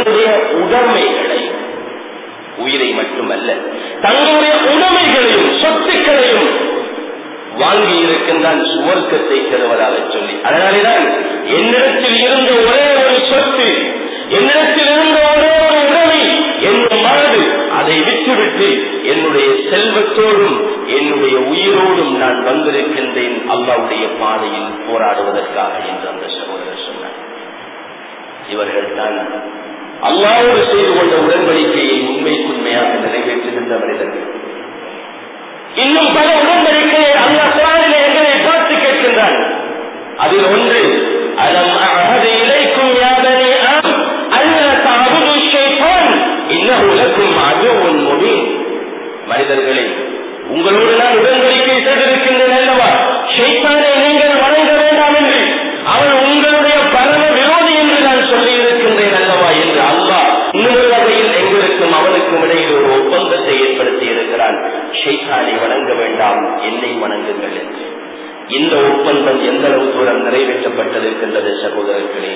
தங்களுடைய உடைமைகளை உயிரை மட்டுமல்ல தங்களுடைய உடைமைகளையும் சொத்துக்களையும் வாங்கி இருக்கின்றான் சுவர்க்கத்தை தருவதாக சொல்லி அதனாலேதான் என்னிடத்தில் இருந்த ஒரே ஒரு சொத்து என்னிடத்தில் இருந்த ஒரே ஒரு உடமை என்ற மாடு அதை விட்டுவிட்டு என்னுடைய செல்வத்தோடும் என்னுடைய உயிரோடும் நான் வந்திருக்கின்றேன் அல்லாவுடைய பாதையில் போராடுவதற்காக என்று அந்த சகோதரர் சொன்னார் இவர்கள் தான் அல்லாவோடு செய்து கொண்ட உடன்படிக்கையை உண்மைக்குண்மையாக நிறைவேற்றுகின்ற மனிதர்கள் இன்னும் பல உடன்படிக்கையை அல்லா குரானிலே எங்களை பார்த்து கேட்கின்றான் அதில் ஒன்று அலம் அகது இலைக்கும் யாதனி ஆம் அல்ல தாபுது ஷைத்தான் இன்னஹு லக்கும் அதுவும் முபீன் மனிதர்களே உங்களோடு நான் உடன்படிக்கை செய்திருக்கின்றேன் அல்லவா ஷைத்தானை நீங்கள் வணங்க வேண்டாம் என்று அவன் உங்களுடைய பரம விரோதி என்று நான் சொல்லி இருக்கின்றேன் அல்லவா என்று அல்லாஹ் இன்னொரு வகையில் எங்களுக்கும் அவனுக்கும் இடையில் ஒரு ஒப்பந்தத்தை ஏற்படுத்தி இருக்கிறான் ஷைத்தானை வணங்க வேண்டாம் என்னை வணங்குங்கள் என்று இந்த ஒப்பந்தம் எந்த அளவு தூரம் நிறைவேற்றப்பட்டிருக்கின்றது சகோதரர்களே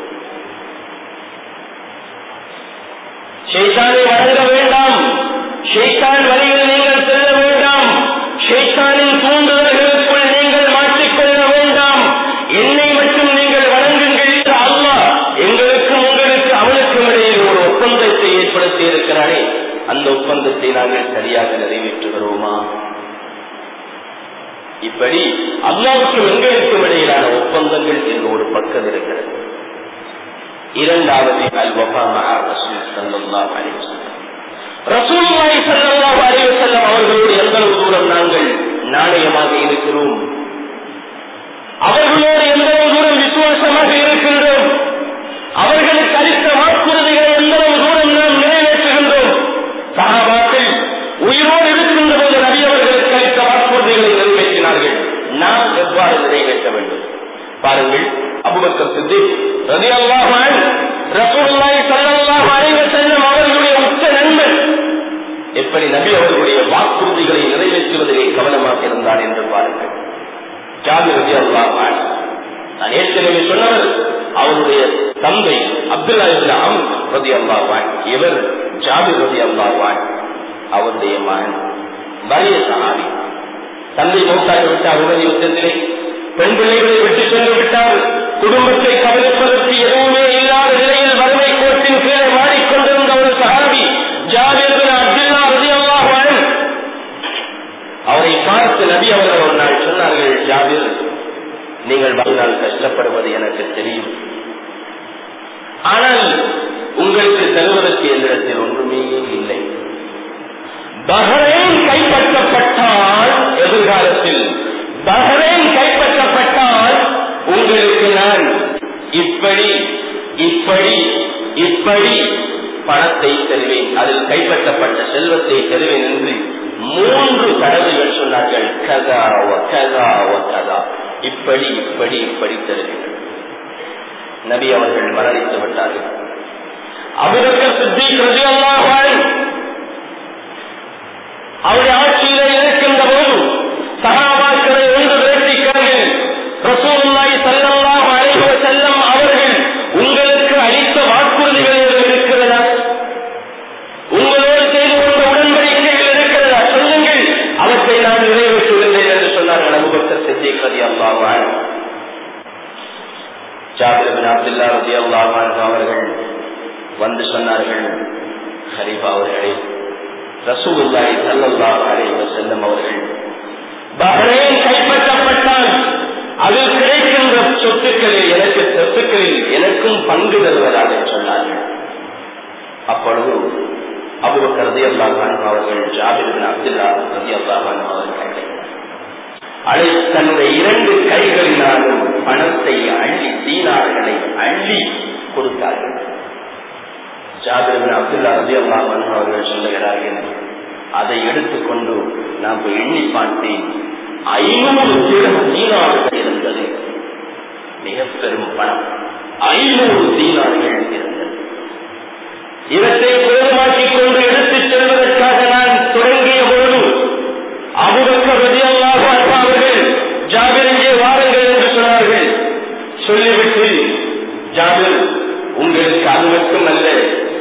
ஷைத்தானை வணங்க வேண்டாம் ஷைத்தான் வழியில் நீங்கள் செல்ல வேண்டாம் ஷைத்தானின் தூண்டுதல்களுக்குள் நீங்கள் மாற்றிக்கொள்ள வேண்டாம் என்னை மட்டும் நீங்கள் வணங்குங்கள் என்று அல்லாஹ் எங்களுக்கும் உங்களுக்கு அவனுக்கும் இடையில் ஒரு ஒப்பந்தத்தை ஏற்படுத்தி இருக்கிறானே அந்த ஒப்பந்தத்தை நாங்கள் சரியாக நிறைவேற்றுகிறோமா இப்படி அல்லாவுக்கும் எங்களுக்கும் இடையிலான ஒப்பந்தங்கள் என்று ஒரு பக்கம் இருக்கிறது இரண்டாவது அல் வபா மகா ரசூல் சல்லல்லாஹு அலைஹி வஸல்லம் ரசூலுல்லாஹி ஸல்லல்லாஹு அலைஹி வஸல்லம் அவர்களோடு எந்த அளவு தூரம் நாங்கள் நாணயமாக இருக்கிறோம் அவர்களோடு எந்த அளவு தூரம் விசுவாசமாக இருக்கின்றோம் அவர்களுக்கு அளித்த வாக்குறுதிகளை எந்த அளவு தூரம் நாம் நிறைவேற்றுகின்றோம் சகாபாக்கள் உயிரோடு இருக்கின்ற போது நபி அவர்களுக்கு அளித்த வாக்குறுதிகளை நிறைவேற்றினார்கள் நாம் எவ்வாறு நிறைவேற்ற வேண்டும் பாருங்கள் அபுபக்கர் சித்தி ரதி அல்லாஹான் ரசூலுல்லாஹி ஸல்லல்லாஹு அலைஹி வஸல்லம் அவர்களுடைய உச்ச நண்பன் எப்படி நபி அவர்களுடைய வாக்குறுதிகளை நிறைவேற்றுவதிலே கவனமாக இருந்தார் என்று பாருங்கள் ஜாபி ரதி அல்லாஹான் நான் ஏற்கனவே சொன்னவர் அவருடைய தந்தை அப்துல்லா இப்ராம் ரதி அல்லாஹான் இவர் ஜாபி ரதி அல்லாஹான் அவருடைய மகன் வலிய சஹாபி தந்தை மௌத்தாகி விட்டார் உடனே யுத்தத்திலே பெண் பிள்ளைகளை விட்டு சென்று விட்டார் குடும்பத்தை கவனிப்பதற்கு எதுவுமே இல்லாத நிலையில் வறுமை கோட்டின் கீழே மாறிக்கொண்டிருந்த ஒரு சஹாபி ஜாபிர் அப்துல்லா ரதி அல்லாஹான் அவரை பார்த்து நபி அவர்கள் ஒரு நாள் சொன்னார்கள் ஜாபிர் நீங்கள் வாழ்நாள் கஷ்டப்படுவது எனக்கு தெரியும் ஆனால் உங்களுக்கு தருவதற்கு என்னிடத்தில் ஒன்றுமே இல்லை பஹ்ரைன் கைப்பற்றப்பட்டால் எதிர்காலத்தில் பஹ்ரைன் கைப்பற்றப்பட்டால் உங்களுக்கு நான் இப்படி இப்படி இப்படி பணத்தை தருவேன் அதில் கைப்பற்றப்பட்ட செல்வத்தை தருவேன் என்று மூன்று தடவைகள் சொன்னார்கள் கதா கதா கதா இப்படி இப்படி இப்படி தருவேன் நபி அவர்கள் மரணித்து விட்டார்கள் அவருக்கு சித்தி பிரதியல்லாமல் அவருடைய ஆட்சியிலே இருக்கின்ற போது சகாபாக்களை ஒன்று திரட்டிக்கார்கள் ரசூலுல்லாஹி ஸல்லல்லாஹு அலைஹி வஸல்லம் அவர்கள் உங்களுக்கு அளித்த வாக்குறுதிகள் எதுவும் இருக்கிறதா உங்களோடு செய்து கொண்ட உடன்படிக்கைகள் இருக்கிறதா சொல்லுங்கள் அவற்றை நான் நிறைவேற்றுகின்றேன் என்று சொன்னார்கள் அபுபக்கர் சித்திக் ரலியல்லாஹு அன்ஹு ஜாபிர் பின் அப்துல்லா ரலியல்லாஹு அன்ஹு அவர்கள் வந்து சொன்னார்கள் ஹரிஃபா அவர்களே ரசூலுல்லாஹி ஸல்லல்லாஹு அலைஹி வஸல்லம் அவர்கள் பஹ்ரைன் கைப்பற்றப்பட்டால் அதில் கிடைக்கின்ற சொத்துக்களில் எனக்கு சொத்துக்களில் எனக்கும் பங்கு தருவதாக சொன்னார்கள் அப்பொழுது அபுபக்கர் ரலியல்லாஹு அன்ஹு அவர்கள் ஜாபிர் பின் அப்துல்லா ரலியல்லாஹு அன்ஹு அவர்களை அழை தன்னுடைய இரண்டு கைகளினாலும் பணத்தை அள்ளி தீனார்களை அள்ளி கொடுத்தார்கள் ஜாபிர் அப்துல்லா ரதி அல்லாஹ் அவர்கள் சொல்லுகிறார்கள் அதை எடுத்துக்கொண்டு நாம் எண்ணி பார்த்தேன் ஐநூறு தீனார்கள் இருந்தது மிக பெரும் பணம் ஐநூறு தீனார்கள் இருந்தது இவற்றை கோலமாக்கிக் கொண்டு எடுத்துச் செல்வதற்காக நான் தொடங்கிய பொழுது அபுபக்க ரதி அல்லாஹ் அவர்கள் ஜாபிர் இங்கே வாருங்கள் என்று சொன்னார்கள் சொல்லிவிட்டு ஜாபிர் உங்களுக்கு அது மட்டும் அல்ல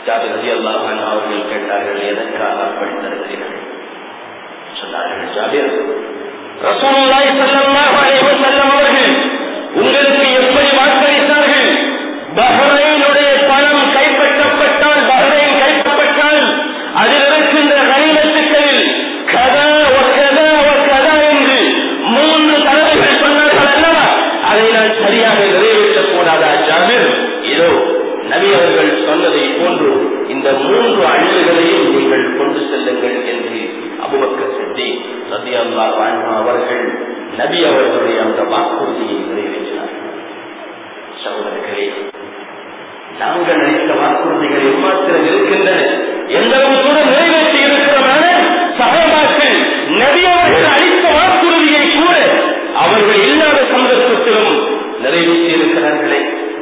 ஜாபிர் ரலியல்லாஹு அன்ஹு அவர்கள் கேட்டார்கள் எதற்காக அப்படி தருகிறீர்கள் சொன்னார்கள் ஜாபிர் ரசூலுல்லாஹி ஸல்லல்லாஹு அலைஹி வஸல்லம் அவர்கள் உங்களுக்கு எப்படி வாக்களித்தார்கள் பஹ்ரைனுடைய பணம் கைப்பற்றப்பட்டால் பஹ்ரைன் கைப்பற்றப்பட்டால் அதில் இருக்கின்ற கனிமத்துக்களில் கதா ஒக்கதா ஒக்கதா என்று மூன்று தடவைகள் சொன்னார்கள் அல்லவா அதை நான் சரியாக நிறைவேற்றக் கூடாதா ஜாபிர் இதோ நபி அவர்கள் சொன்னதை போன்று இந்த மூன்று அழிவுகளையும் நீங்கள் கொண்டு செல்லுங்கள் என்று அபுபக்கர் சித்தி சத்யல்லா வாழ்மா அவர்கள் நபி அவர்களுடைய அந்த வாக்குறுதியை நிறைவேற்றினார் சகோதரர்களே நாங்கள் நினைத்த வாக்குறுதிகள் எம்மாத்திரம் இருக்கின்றன எந்த அளவு கூட நிறைவேற்றி இருக்கிறமான சகோபாக்கள் நபி அவர்கள் அளித்த வாக்குறுதியை கூட அவர்கள் இல்லாத சந்தர்ப்பத்திலும் நிறைவேற்றி இருக்கிறார்களே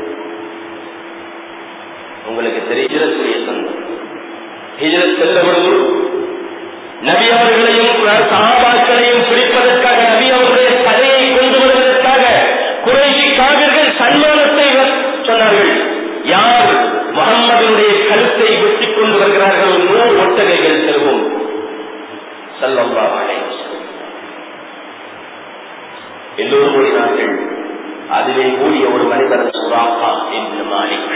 உங்களுக்கு தெரிகிறக்கூடிய சந்தம் ஹிஜரத் செல்ல பொழுது நபி அவர்களையும் சகாபாக்களையும் பிடிப்பதற்காக நபி அவர்களுடைய தலையை கொண்டு வருவதற்காக குறைசி காவிர்கள் சன்மானத்தை சொன்னார்கள் யார் முகம்மதனுடைய கழுத்தை வெட்டிக் கொண்டு வருகிறார்கள் நூறு ஒட்டகைகள் தருவோம் சல்லல்லா எல்லோரும் ஓடினார்கள் அதிலே ஓடிய ஒரு மனிதர் சுராப்பா என்று மாலிக்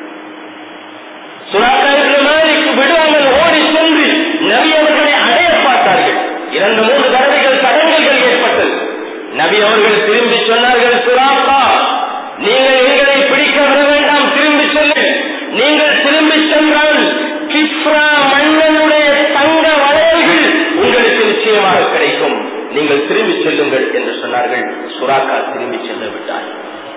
சுறாக்காரர்களுக்கு விடாமல் ஓடி சென்று நபி அவர்களை அடைய பார்த்தார்கள் இரண்டு மூன்று தடவைகள் தடங்கல்கள் ஏற்பட்டது நபி அவர்கள் திரும்பி சொன்னார்கள் சுறாப்பா நீங்கள் எங்களை பிடிக்க வர வேண்டாம் திரும்பி செல்லு நீங்கள் திரும்பி சென்றால் கிஸ்ரா மன்னனுடைய தங்க வளையல்கள் உங்களுக்கு நிச்சயமாக கிடைக்கும் நீங்கள் திரும்பி செல்லுங்கள் என்று சொன்னார்கள் சுறாக்கா திரும்பி சென்று விட்டார்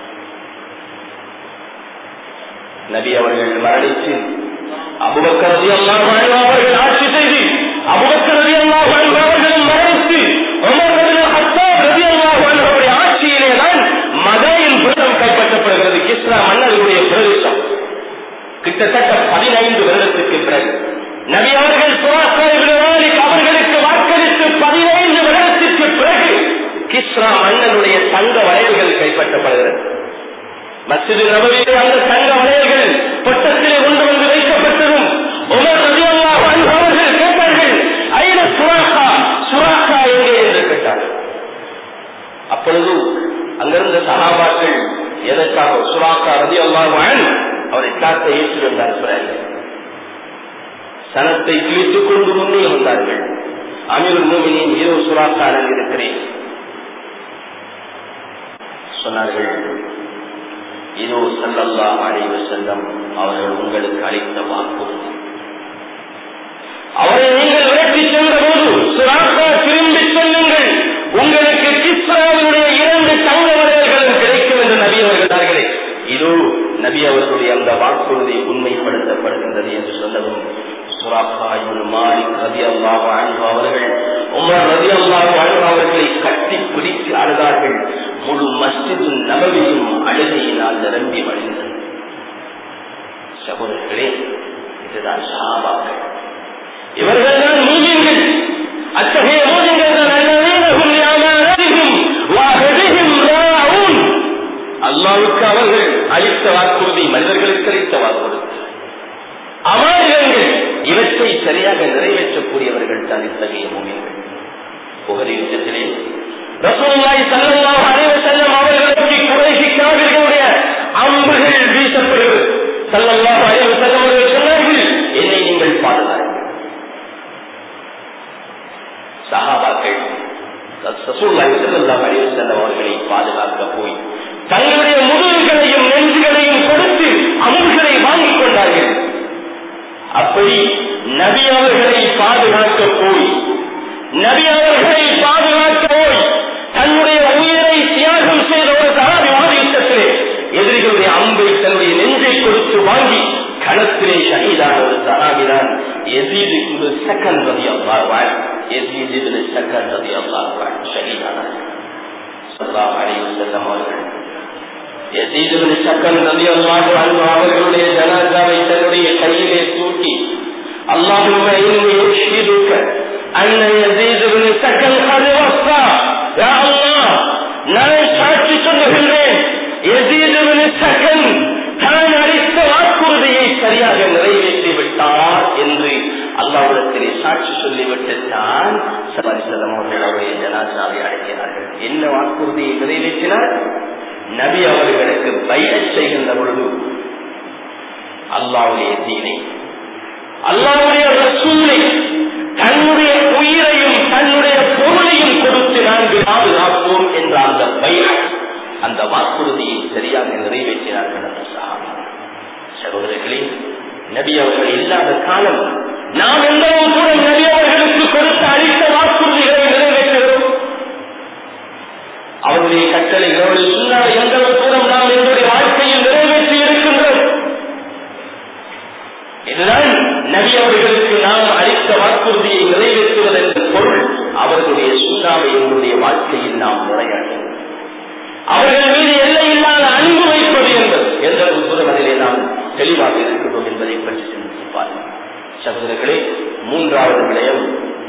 நபி அவர்கள் மரணித்து அபுபக்கரதி அல்லாஹ் அவர்கள் ஆட்சி செய்து அபுபக்கரதி அல்லாஹ் அவர்களும் மரணித்து உமர் ஹத்தாப் ரதி அல்லாஹ் அவருடைய ஆட்சியிலே தான் மதையின் புறம் கைப்பற்றப்படுகிறது கிஸ்ரா மன்னர்களுடைய பிரதேசம் கிட்டத்தட்ட பதினைந்து வருடத்துக்கு பிறகு நபி அவர்கள் அவர்களுக்கு வாக்களித்து பதினைந்து வருடத்திற்கு பிறகு கிஸ்ரா மன்னனுடைய தங்க வளையல்கள் கைப்பற்றப்படுகிறது மசிது நபவியிலே அந்த தங்க வளையல்கள் பொட்டத்திலே கொண்டு வந்து வைக்கப்பட்டதும் உமர் ரஜியல்லா அவர்கள் கேட்டார்கள் ஐன சுராக்கா சுராக்கா எங்கே என்று கேட்டார்கள் அப்பொழுது அங்கிருந்த சகாபாக்கள் எதற்காக சுராக்கா ரதி அல்லாஹ் அவர் இஸ்லாத்தை ஏற்றி வந்தார் பிறகு சனத்தை கிழித்துக் கொண்டு முன்னே வந்தார்கள் அமீர் மூமினின் இரவு சுறாக்கா நான் இருக்கிறேன் சொன்னார்கள் இதோ சல்லல்லா அடைவு செல்லம் அவர்கள் உங்களுக்கு அளித்த வாக்குறுதி அவரை நீங்கள் விரட்டி சென்ற போது சுராக்கா திரும்பி செல்லுங்கள் உங்களுக்கு கிஸ்ராவினுடைய இரண்டு தங்க வரையர்களும் கிடைக்கும் என்று நபி அவர்களார்களே இதோ நபி அவர்களுடைய அந்த வாக்குறுதி உண்மைப்படுத்தப்படுகின்றது என்று சொல்லவும் அவர்கள் உமர் ரதி அல்லாஹ் அவர்களை கட்டி பிடித்து அழுதார்கள் முழு மஸ்ஜிது நபவியும் அழுகையினால் நிரம்பி வழிந்தது சகோதரர்களே இதுதான் சஹாபாக்கள் இவர்கள் தான் மூலியங்கள் அத்தகைய மூலியங்கள் தான் அல்லாவுக்கு அவர்கள் அளித்த வாக்குறுதி மனிதர்களுக்கு அளித்த வாக்குறுதி அமானியங்கள் இவற்றை சரியாக நிறைவேற்றக்கூடியவர்கள் தான் இத்தகைய மூலியங்கள் புகழ் யுத்தத்திலே ரசூல்லாய் சல்லல்லாஹு அலைஹி வஸல்லம் அவர்களுக்கு குறைஷி காவிர்களுடைய அம்புகள் வீசப்படுகிறது சல்லல்லாஹு அலைஹி வஸல்லம் அவர்கள் சொன்னார்கள் என்னை நீங்கள் பாதுகாருங்கள் சஹாபாக்கள் ரசூல்லாய் சல்லல்லாஹு அலைஹி வஸல்லம் அவர்களை பாதுகாக்க போய் தங்களுடைய முதுகுகளையும் நெஞ்சுகளையும் கொடுத்து அம்புகளை வாங்கிக் கொண்டார்கள் அப்படி நபி அவர்களை பாதுகாக்க போய் நபி அவர்களை பாதுகாக்க போய் தன்னுடைய உயிரை தியாகம் செய்த ஒரு சகாபிவாத யுத்தத்திலே எதிரிகளுடைய அம்பை தன்னுடைய நெஞ்சை கொடுத்து வாங்கி களத்திலே ஷஹீதான ஒரு சகாபிதான் எசீது ஒரு செகண்ட் ரதி அல்லாஹ் எசீது செகண்ட் ரதி அல்லாஹ் ஷஹீதானார் சல்லாஹ் அலைஹி வஸல்லம் அவர்கள் யசீதுபின் சக்கன் ரதி அல்லாஹு அன்ஹு அவர்களுடைய ஜனாசாவை தன்னுடைய கையிலே தூக்கி اللهم إني أشهدك أن يزيد بن سكن قد وفى يا الله நான் சாட்சி சொல்லுகின்றேன் எசீது சக்கன் தான் அளித்த வாக்குறுதியை சரியாக நிறைவேற்றி விட்டார் அவர்களை சாட்சி சொல்லிவிட்டு தான் சபரிசலம் அவர்கள் அவருடைய ஜனாசாவை அழைக்கிறார்கள் என்ன வாக்குறுதியை நிறைவேற்றினார் நபி அவர்களுக்கு பயிர் செய்கின்ற பொழுது அல்லாவுடைய தீனை அல்லாவுடைய ரசூலை தன்னுடைய உயிரையும் தன்னுடைய பொருளையும் கொடுத்து நாங்கள் பாதுகாப்போம் என்ற அந்த பயிர் அந்த வாக்குறுதியை சரியாக நிறைவேற்றினார்கள் அந்த சகாபா சகோதரர்களே நபி அவர்கள் இல்லாத காலம் நாம் எந்த கூட நபி அவர்களுக்கு கொடுத்த அளித்த வாக்குறுதிகளை நிறைவேற்றுகிறோம் அவருடைய கட்டளைகளோடு சொன்னால் எந்த தூரம் நாம் என்னுடைய வாழ்க்கையில் நிறைவேற்றி இருக்கின்றோம் இதுதான் நபி அவர்களுக்கு நாம் அளித்த வாக்குறுதியை நிறைவேற்றுவது என்ற பொருள் அவர்களுடைய சுண்ணாவை என்னுடைய வாழ்க்கையில் நாம் முறையாடுவோம் அவர்கள் மீது எல்லை இல்லாத அன்பு வைப்பது என்பது எந்த புறமதிலே நாம் தெளிவாக இருக்கிறோம் என்பதை பற்றி சிந்திப்பார் சகோதரர்களே மூன்றாவது விடயம்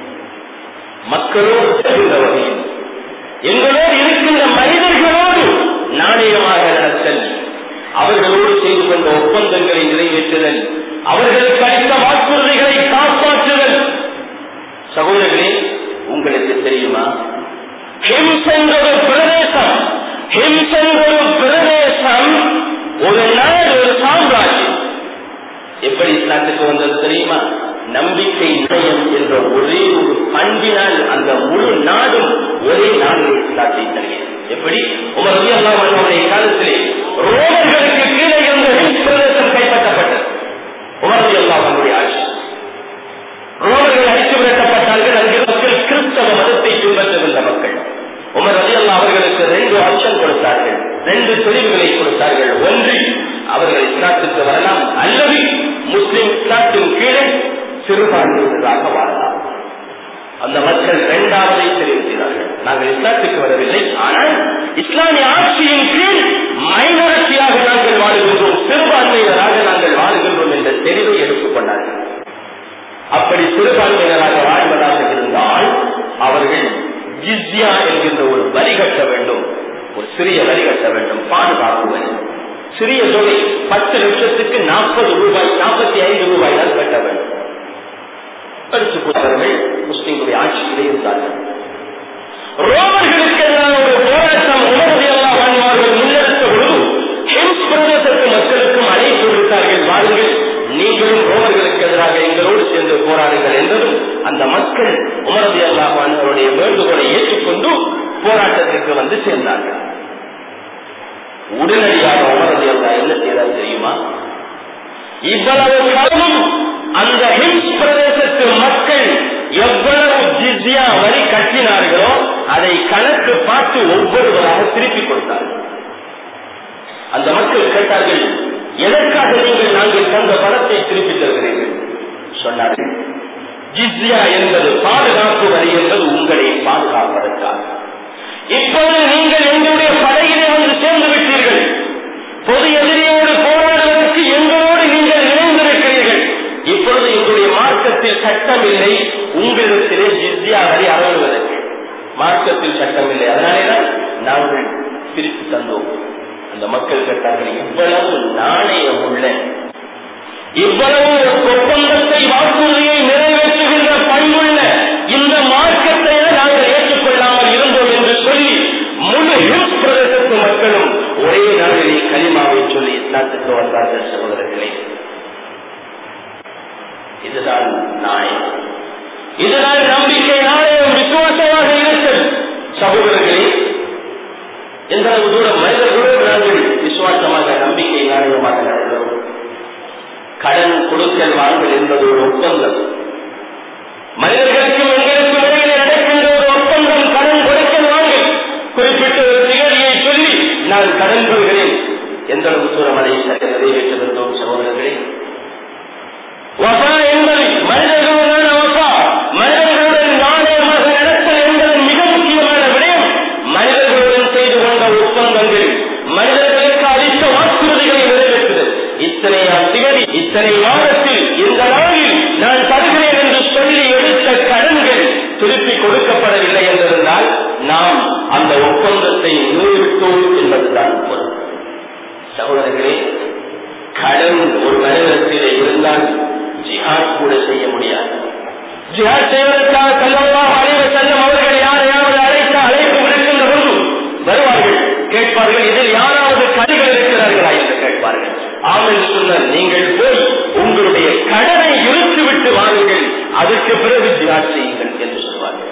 மக்களோடு செல்கின்ற வகையில் எங்களோடு இருக்கின்ற மனிதர்களோடு நாணயமாக நடத்தல் அவர்களோடு செய்து கொண்ட ஒப்பந்தங்களை நிறைவேற்றுதல் அவர்களுக்கு அளித்த வாக்குறுதிகளை காப்பாற்றுதல் சகோதரர்களே உங்களுக்கு தெரியுமா ஹிம்ஸ் என்ற ஒரு பிரதேசம் ஹிம்ஸ் என்ற ஒரு பிரதேசம் ஒரு நாடு ஒரு சாம்ராஜ்யம் எப்படி இஸ்லாத்துக்கு வந்தது தெரியுமா நம்பிக்கை நிலையம் என்ற ஒரே ஒரு பண்பினால் அந்த முழு நாடும் ஒரே நாளில் இஸ்லாத்தை தருகிறது எப்படி உமர் அவருடைய காலத்திலே ரோமர்களுக்கு கீழே இருந்த ஹிம்ஸ் பிரதேசம் கைப்பற்றப்பட்டது உமர் அவருடைய ஆட்சி ரோமர்கள் அடித்து விரட்டப்பட்டார்கள் அங்கு மக்கள் கிறிஸ்தவ மதத்தை பின்பற்றுகின்ற மக்கள் உமர் ரதி அல்லா அவர்களுக்கு ரெண்டு ஆப்ஷன் கொடுத்தார்கள் ரெண்டு தெளிவுகளை கொடுத்தார்கள் ஒன்று அவர்கள் இஸ்லாத்துக்கு வரலாம் அல்லது முஸ்லிம் இஸ்லாத்தின் கீழே சிறுபான்மையினராக வாழலாம் அந்த மக்கள் இரண்டாவதை தெரிவிக்கிறார்கள் நாங்கள் இஸ்லாத்துக்கு வரவில்லை ஆனால் இஸ்லாமிய ஆட்சியின் கீழ் மைனாரிட்டியாக நாங்கள் வாழுகின்றோம் சிறுபான்மையினராக நாங்கள் வாழுகின்றோம் என்ற தெளிவை எடுத்துக்கொண்டார்கள் அப்படி சிறுபான்மையினராக வாழ்வதாக இருந்தால் அவர்கள் ஜிஸ்யா என்கின்ற ஒரு வரி கட்ட வேண்டும் ஒரு சிறிய வரி கட்ட வேண்டும் பாதுகாப்புவன் சிறிய தொகை பத்து லட்சத்துக்கு நாற்பது ரூபாய் நாற்பத்தி ஐந்து ரூபாய் தான் கட்ட வேண்டும் படித்து போட்டவர்கள் முஸ்லிம்களுடைய ஆட்சியிலே இருந்தார்கள் ரோமர்களுக்கு எதிரான ஒரு போராட்டம் உணர்வையெல்லாம் வாழ்வார்கள் முன்னெடுத்த பொழுது ஹெம்ஸ் பிரதேசத்து மக்களுக்கும் அழைப்பு விடுத்தார்கள் வாருங்கள் நீங்களும் ரோமர்களுக்கு எதிராக எங்களோடு சேர்ந்து போராடுங்கள் என்றதும் அந்த மக்கள் உமரதி அல்லாஹானுடைய வேண்டுகோளை ஏற்றுக்கொண்டு போராட்டத்திற்கு வந்து சேர்ந்தார்கள் உடனடியாக உமரதி அல்லா என்ன செய்தார் தெரியுமா இவ்வளவு காலமும் அந்த ஹிம்ஸ் பிரதேசத்து மக்கள் எவ்வளவு ஜிஸ்யா வரி கட்டினார்களோ அதை கணக்கு பார்த்து ஒவ்வொருவராக திருப்பி கொடுத்தார்கள் அந்த மக்கள் கேட்டார்கள் எதற்காக நீங்கள் நாங்கள் தந்த பணத்தை திருப்பி தருகிறீர்கள் சொன்னார்கள் ஜிஸ்யா என்பது பாதுகாப்பு வரி என்பது உங்களை பாதுகாப்பதற்காக இப்போது நீங்கள் எங்களுடைய படையிலே வந்து சேர்ந்து விட்டீர்கள் பொது எதிரியோடு போராடுவதற்கு எங்களோடு நீங்கள் இணைந்திருக்கிறீர்கள் இப்பொழுது எங்களுடைய மார்க்கத்தில் சட்டம் இல்லை உங்களிடத்திலே ஜிஸ்யா வரி அறவுவதற்கு மார்க்கத்தில் சட்டம் இல்லை அதனாலேதான் நாங்கள் திருப்பி தந்தோம் அந்த மக்கள் கேட்டார்கள் இவ்வளவு நாணயம் உள்ள இவ்வளவு ஒப்பந்தத்தை வாக்குறுதியை நிறைவேற்றுகின்ற பண்புள்ள இந்த மார்க்கத்தை நாங்கள் ஏற்றுக்கொள்ளாமல் இருந்தோம் என்று சொல்லி முழு ஹில்ஸ் பிரதேசத்து மக்களும் ஒரே நாளிலே கலிமாவை சொல்லி இஸ்லாத்துக்கு வந்தார்கள் சகோதரர்களே இதுதான் நாணயம் இதுதான் நம்பிக்கை நாணயம் விசுவாசமாக இருக்கிறது சகோதரர்களே எந்த அளவு தூரம் மனிதர்களோடு நாங்கள் விசுவாசமாக நம்பிக்கை நாணயமாக நடக்கிறோம் கடன் கொடுக்கல் வாங்கல் என்பது ஒரு ஒப்பந்தம் மனிதர்களுக்கும் எங்களுக்கு இடையிலே நடக்கின்ற ஒரு ஒப்பந்தம் கடன் கொடுக்கல் வாங்கல் குறிப்பிட்ட ஒரு திகதியை சொல்லி நான் கடன் கொள்கிறேன் எந்த அளவு தூரம் அதை நிறைவேற்றிருந்தோம் சகோதரர்களே வசா என்பது மனிதர்களுடன் வசா மனிதர்களுடன் நாணயமாக நடத்தல் என்பது மிக முக்கியமான விடயம் மனிதர்களுடன் செய்து கொண்ட ஒப்பந்தங்கள் மனிதர்களுக்கு அளித்த வாக்குறுதிகளை நிறைவேற்றுதல் இத்தனை திகதி இத்தனை மாதத்தில் இந்த நாளில் நான் தருகிறேன் என்று சொல்லி எடுத்த கடன்கள் திருப்பி கொடுக்கப்படவில்லை என்றிருந்தால் நாம் அந்த ஒப்பந்தத்தை நிறைவிட்டோம் என்பதுதான் பொருள் சகோதரர்களே கடன் ஒரு மனிதத்திலே இருந்தால் ஜிஹாத் கூட செய்ய முடியாது ஜிஹாத் செய்வதற்காக செல்லவாக அழைவ செல்லும் அவர்கள் யாரையாவது அழைக்க அழைப்பு விடுக்கின்ற பொழுது வருவார்கள் கேட்பார்கள் இதில் யாராவது கடிகள் இருக்கிறார்களா என்று கேட்பார்கள் ஆம் என்று சொன்னால் நீங்கள் போய் உங்களுடைய கடனை இழுத்து விட்டு வாருங்கள் அதற்கு பிறகு ஜிஹாத் செய்யுங்கள் என்று சொல்வார்கள்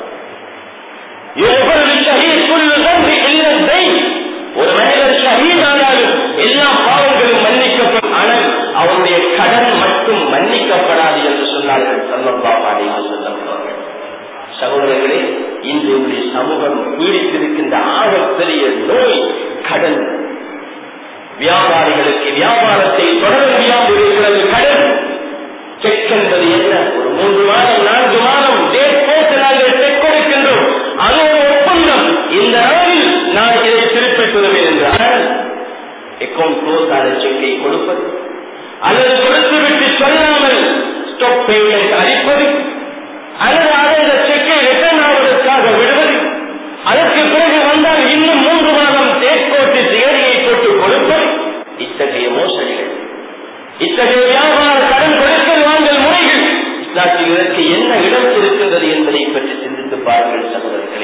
ஒரு மனிதர் ஷஹீதானாலும் எல்லா பாவங்களும் மன்னிக்கப்படும் ஆனால் அவருடைய கடன் மட்டும் மன்னிக்கப்படாது என்று சொன்னார்கள் சொல்லப்பாடி சொல்லப்படுவார்கள் சகோதரர்களே இன்று உங்களுடைய சமூகம் பீடித்திருக்கின்ற ஆகப்பெரிய நோய் கடன் வியாபாரிகளுக்கு வியாபாரத்தை தொடர முடியாமல் இருக்கிறது கடன் செக் என்பது என்ன ஒரு மூன்று மாதம் நான்கு மாதம் டேட் போட்டு நாங்கள் செக் கொடுக்கின்றோம் அது ஒரு ஒப்பந்தம் இந்த நாளில் நான் இதை திருப்பித் தருவேன் என்றால் அக்கௌண்ட் க்ளோஸ் ஆன செக்கை கொடுப்பது அல்லது கொடுத்துவிட்டு சொல்லாமல் ஸ்டாப் பேமெண்ட் அளிப்பது அல்லது அதை இந்த செக்கை ரிட்டர்ன் ஆவதற்காக விடுவது அதற்கு பிறகு வந்தால் இன்னும் மூன்று மாதம் டேட் போட்டு தேதியை போட்டு கொடுப்பது இத்தகைய மோசடிகள் இத்தகைய வியாபார கடன் கொடுக்கல் வாங்கல் முறைகள் இஸ்லாத்தில் இதற்கு என்ன இடம் இருக்கின்றது என்பதை பற்றி சிந்தித்து பாருங்கள் சகோதரர்களே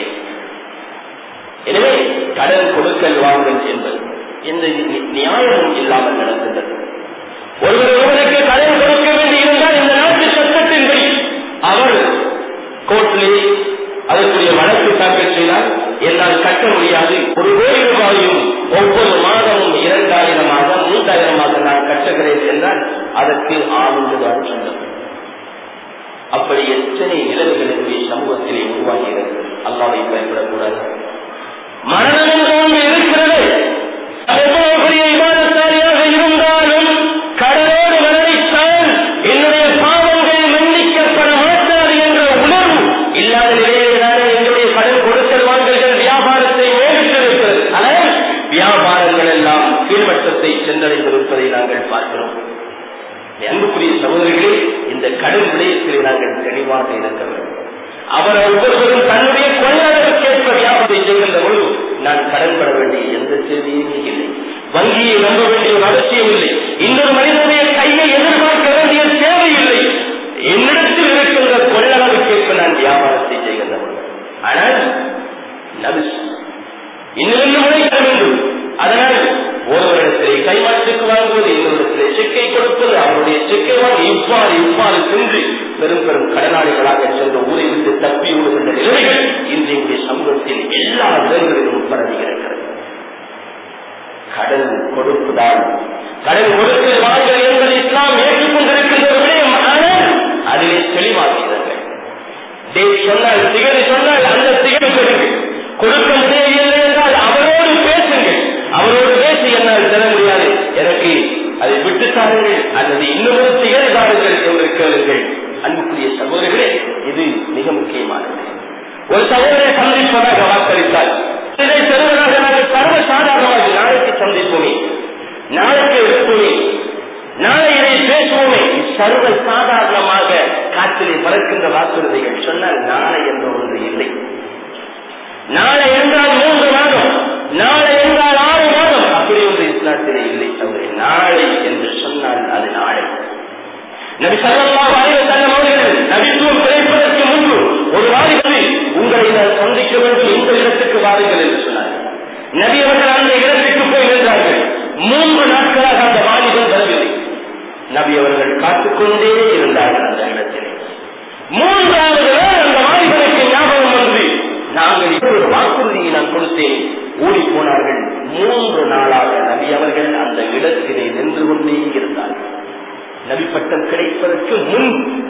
எனவே கடன் கொடுக்கல் வாங்கல் என்பது எந்த நியாயமும் இல்லாமல் நடக்கின்றது ஒருவர் ஒருவருக்கு கடன் கொடுக்க வேண்டி இருந்தால் இந்த நாட்டு சட்டத்தின்படி அவர் கோர்ட்டிலே அதற்குரிய வழக்கு தாக்கல் செய்தால் என்னால் கட்ட முடியாது ஒரு கோடி ரூபாயும் ஒவ்வொரு மாதமும் இரண்டாயிரமாக மூன்றாயிரமாக நான் கட்டுகிறேன் என்றால் அதற்கு ஆளுந்துதான் சொந்தம் அப்படி எத்தனை நிலைமைகள் என்னுடைய சமூகத்திலே உருவாகிறது அல்லாவை பயன்படக்கூடாது மரணம் என்று ஒன்று இருக்கிறது எவ்வளவு பெரிய விவாதத்தாரியாக இருந்தாலும் கடலோடு மரணித்தால் என்னுடைய பாவங்கள் மன்னிக்கப்பட மாட்டாது என்ற உணர்வு இல்லாத நிலையில்தானே எங்களுடைய கடன் கொடுக்கல் வாங்கல்கள் வியாபாரத்தை மேலிட்டிருக்கிறது ஆனால் வியாபாரங்கள் எல்லாம் கீழ்மட்டத்தை சென்றடைந்திருப்பதை நாங்கள் பார்க்கிறோம் அன்புக்குரிய சகோதரிகளே இந்த கடன் விடயத்திலே நாங்கள் தெளிவாக இருக்க வேண்டும் அவர் ஒவ்வொருவரும் தன்னுடைய கொள்ளாதற்கேற்ப வியாபாரம் செய்கின்ற பொழுது நான் கடன் பெற வேண்டிய எந்த தேவையுமே இல்லை வங்கியை நம்ப வேண்டிய ஒரு அவசியம் இல்லை இன்னொரு மனிதனுடைய கையை எதிர்பார்க்க வேண்டிய தேவை இல்லை என்னிடத்தில் இருக்கின்ற கொள்ளளவுக்கேற்ப நான் வியாபாரத்தை செய்கின்ற பொழுது ஆனால் நபிஸ் இன்னொரு முறை தர வேண்டும் அதனால் ஒருவரிடத்திலே கைமாற்றுக்கு வாங்குவது இன்னொருடத்திலே செக்கை கொடுப்பது அவருடைய செக்கை வாங்கி இவ்வாறு இவ்வாறு சென்று பெரும் பெரும் கடனாளிகளாக சென்ற ஊரை விட்டு தப்பி விடுகின்ற நிலைகள் இன்றைய சமூகத்தில் எல்லா இடங்களிலும் பரவி இருக்கிறது கடன் கொடுப்புதான் கடன் கொடுத்து வாங்கல் என்பது இஸ்லாம் ஏற்றுக்கொண்டிருக்கின்ற ஒரு விடயம் ஆனால் அதிலே தெளிவாகிறார்கள் டேட் சொன்னால் திகழ் சொன்னால் அந்த திகழ் கொடுங்க கொடுக்க முடியவில்லை என்றால் அவரோடு பேசுங்கள் அவரோடு பேசி என்னால் தர முடியாது எனக்கு அதை விட்டுத்தாருங்கள் அல்லது இன்னொரு திகழ் தாருங்கள் என்று கேளுங்கள் அன்புக்குரிய சகோதரர்களே இது மிக முக்கியமானது ஒரு சகோதரை சந்திப்பதாக வாக்களித்தால் இதை தருவதாக நாங்கள் சர்வ சாதாரணமாக நாளைக்கு சந்திப்போமே நாளைக்கு எடுப்போமே நாளை இதை பேசுவோமே சர்வ சாதாரணமாக காற்றிலே பறக்கின்ற வாக்குறுதிகள் சொன்னால் நாளை என்ற ஒன்று இல்லை நாளை என்றால் மூன்று மாதம் நாளை என்றால் ஆறு மாதம் அப்படி ஒன்று இஸ்லாத்திலே இல்லை அவரை நாளை என்று சொன்னால் அது நாளை நபி சல்லல்லாஹு அலைஹி வஸல்லம் அவர்கள் நபித்துவம் கிடைப்பதற்கு முன்பு ஒரு வாரிசு உங்களை நான் சந்திக்க வேண்டும் இந்த இடத்துக்கு வாருங்கள் என்று சொன்னார்கள் நபி அவர்கள் அந்த இடத்துக்கு போய் நின்றார்கள் மூன்று நாட்களாக அந்த வாலிபன் வரவில்லை நபி அவர்கள் காத்துக்கொண்டே இருந்தார்கள் அந்த இடத்திலே மூன்றாவது நாள் அந்த வாலிபனுக்கு ஞாபகம் வந்து நாங்கள் இப்பொரு வாக்குறுதியை நான் கொடுத்தேன் ஓடி போனார்கள் மூன்று நாளாக நபி அவர்கள் அந்த இடத்திலே நின்று கொண்டே இருந்தார்கள் நபி பட்டம் கிடைப்பதற்கு முன்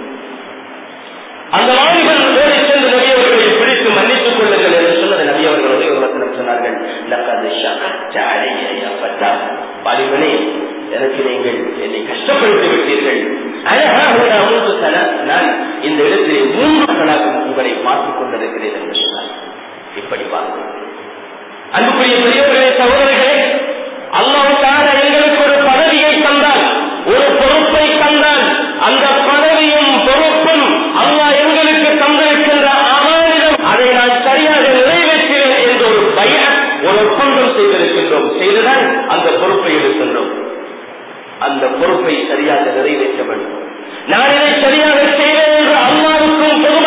அந்த வாலிபன் ஓடி சென்று நபி அவர்களை பிடித்து மன்னித்துக் கொள்ளுங்கள் என்று சொன்னது நபி அவர்கள் ஒரே ஒரு வசனம் சொன்னார்கள் லக்கது ஷகத்த அலைய பட்டா வாலிபனே எனக்கு நீங்கள் என்னை கஷ்டப்படுத்தி விட்டீர்கள் அழகாக மூன்று தல நான் இந்த இடத்திலே மூன்று நாட்களாக உங்களை பார்த்துக் கொண்டிருக்கிறேன் என்று சொன்னார் இப்படி பார்க்கிறோம் அன்புக்குரிய பெரியவர்களே சகோதரர்களே அல்லாவுக்கான எங்களுக்கு ஒரு பதவியை தந்தால் ஒரு பொறுப்பை தந்தால் அந்த பதவியும் பொறுப்பும் அல்லா எங்களுக்கு தந்திருக்கின்ற அமானிடம் அதை நான் சரியாக நிறைவேற்றுவேன் என்ற ஒரு பய ஒரு ஒப்பந்தம் செய்திருக்கின்றோம் செய்துதான் அந்த பொறுப்பை எடுக்கின்றோம் அந்த பொறுப்பை சரியாக நிறைவேற்ற வேண்டும் நான் இதை சரியாக செய்வேன் என்று அம்மாவுக்கும் பொதுமக்களுக்கும்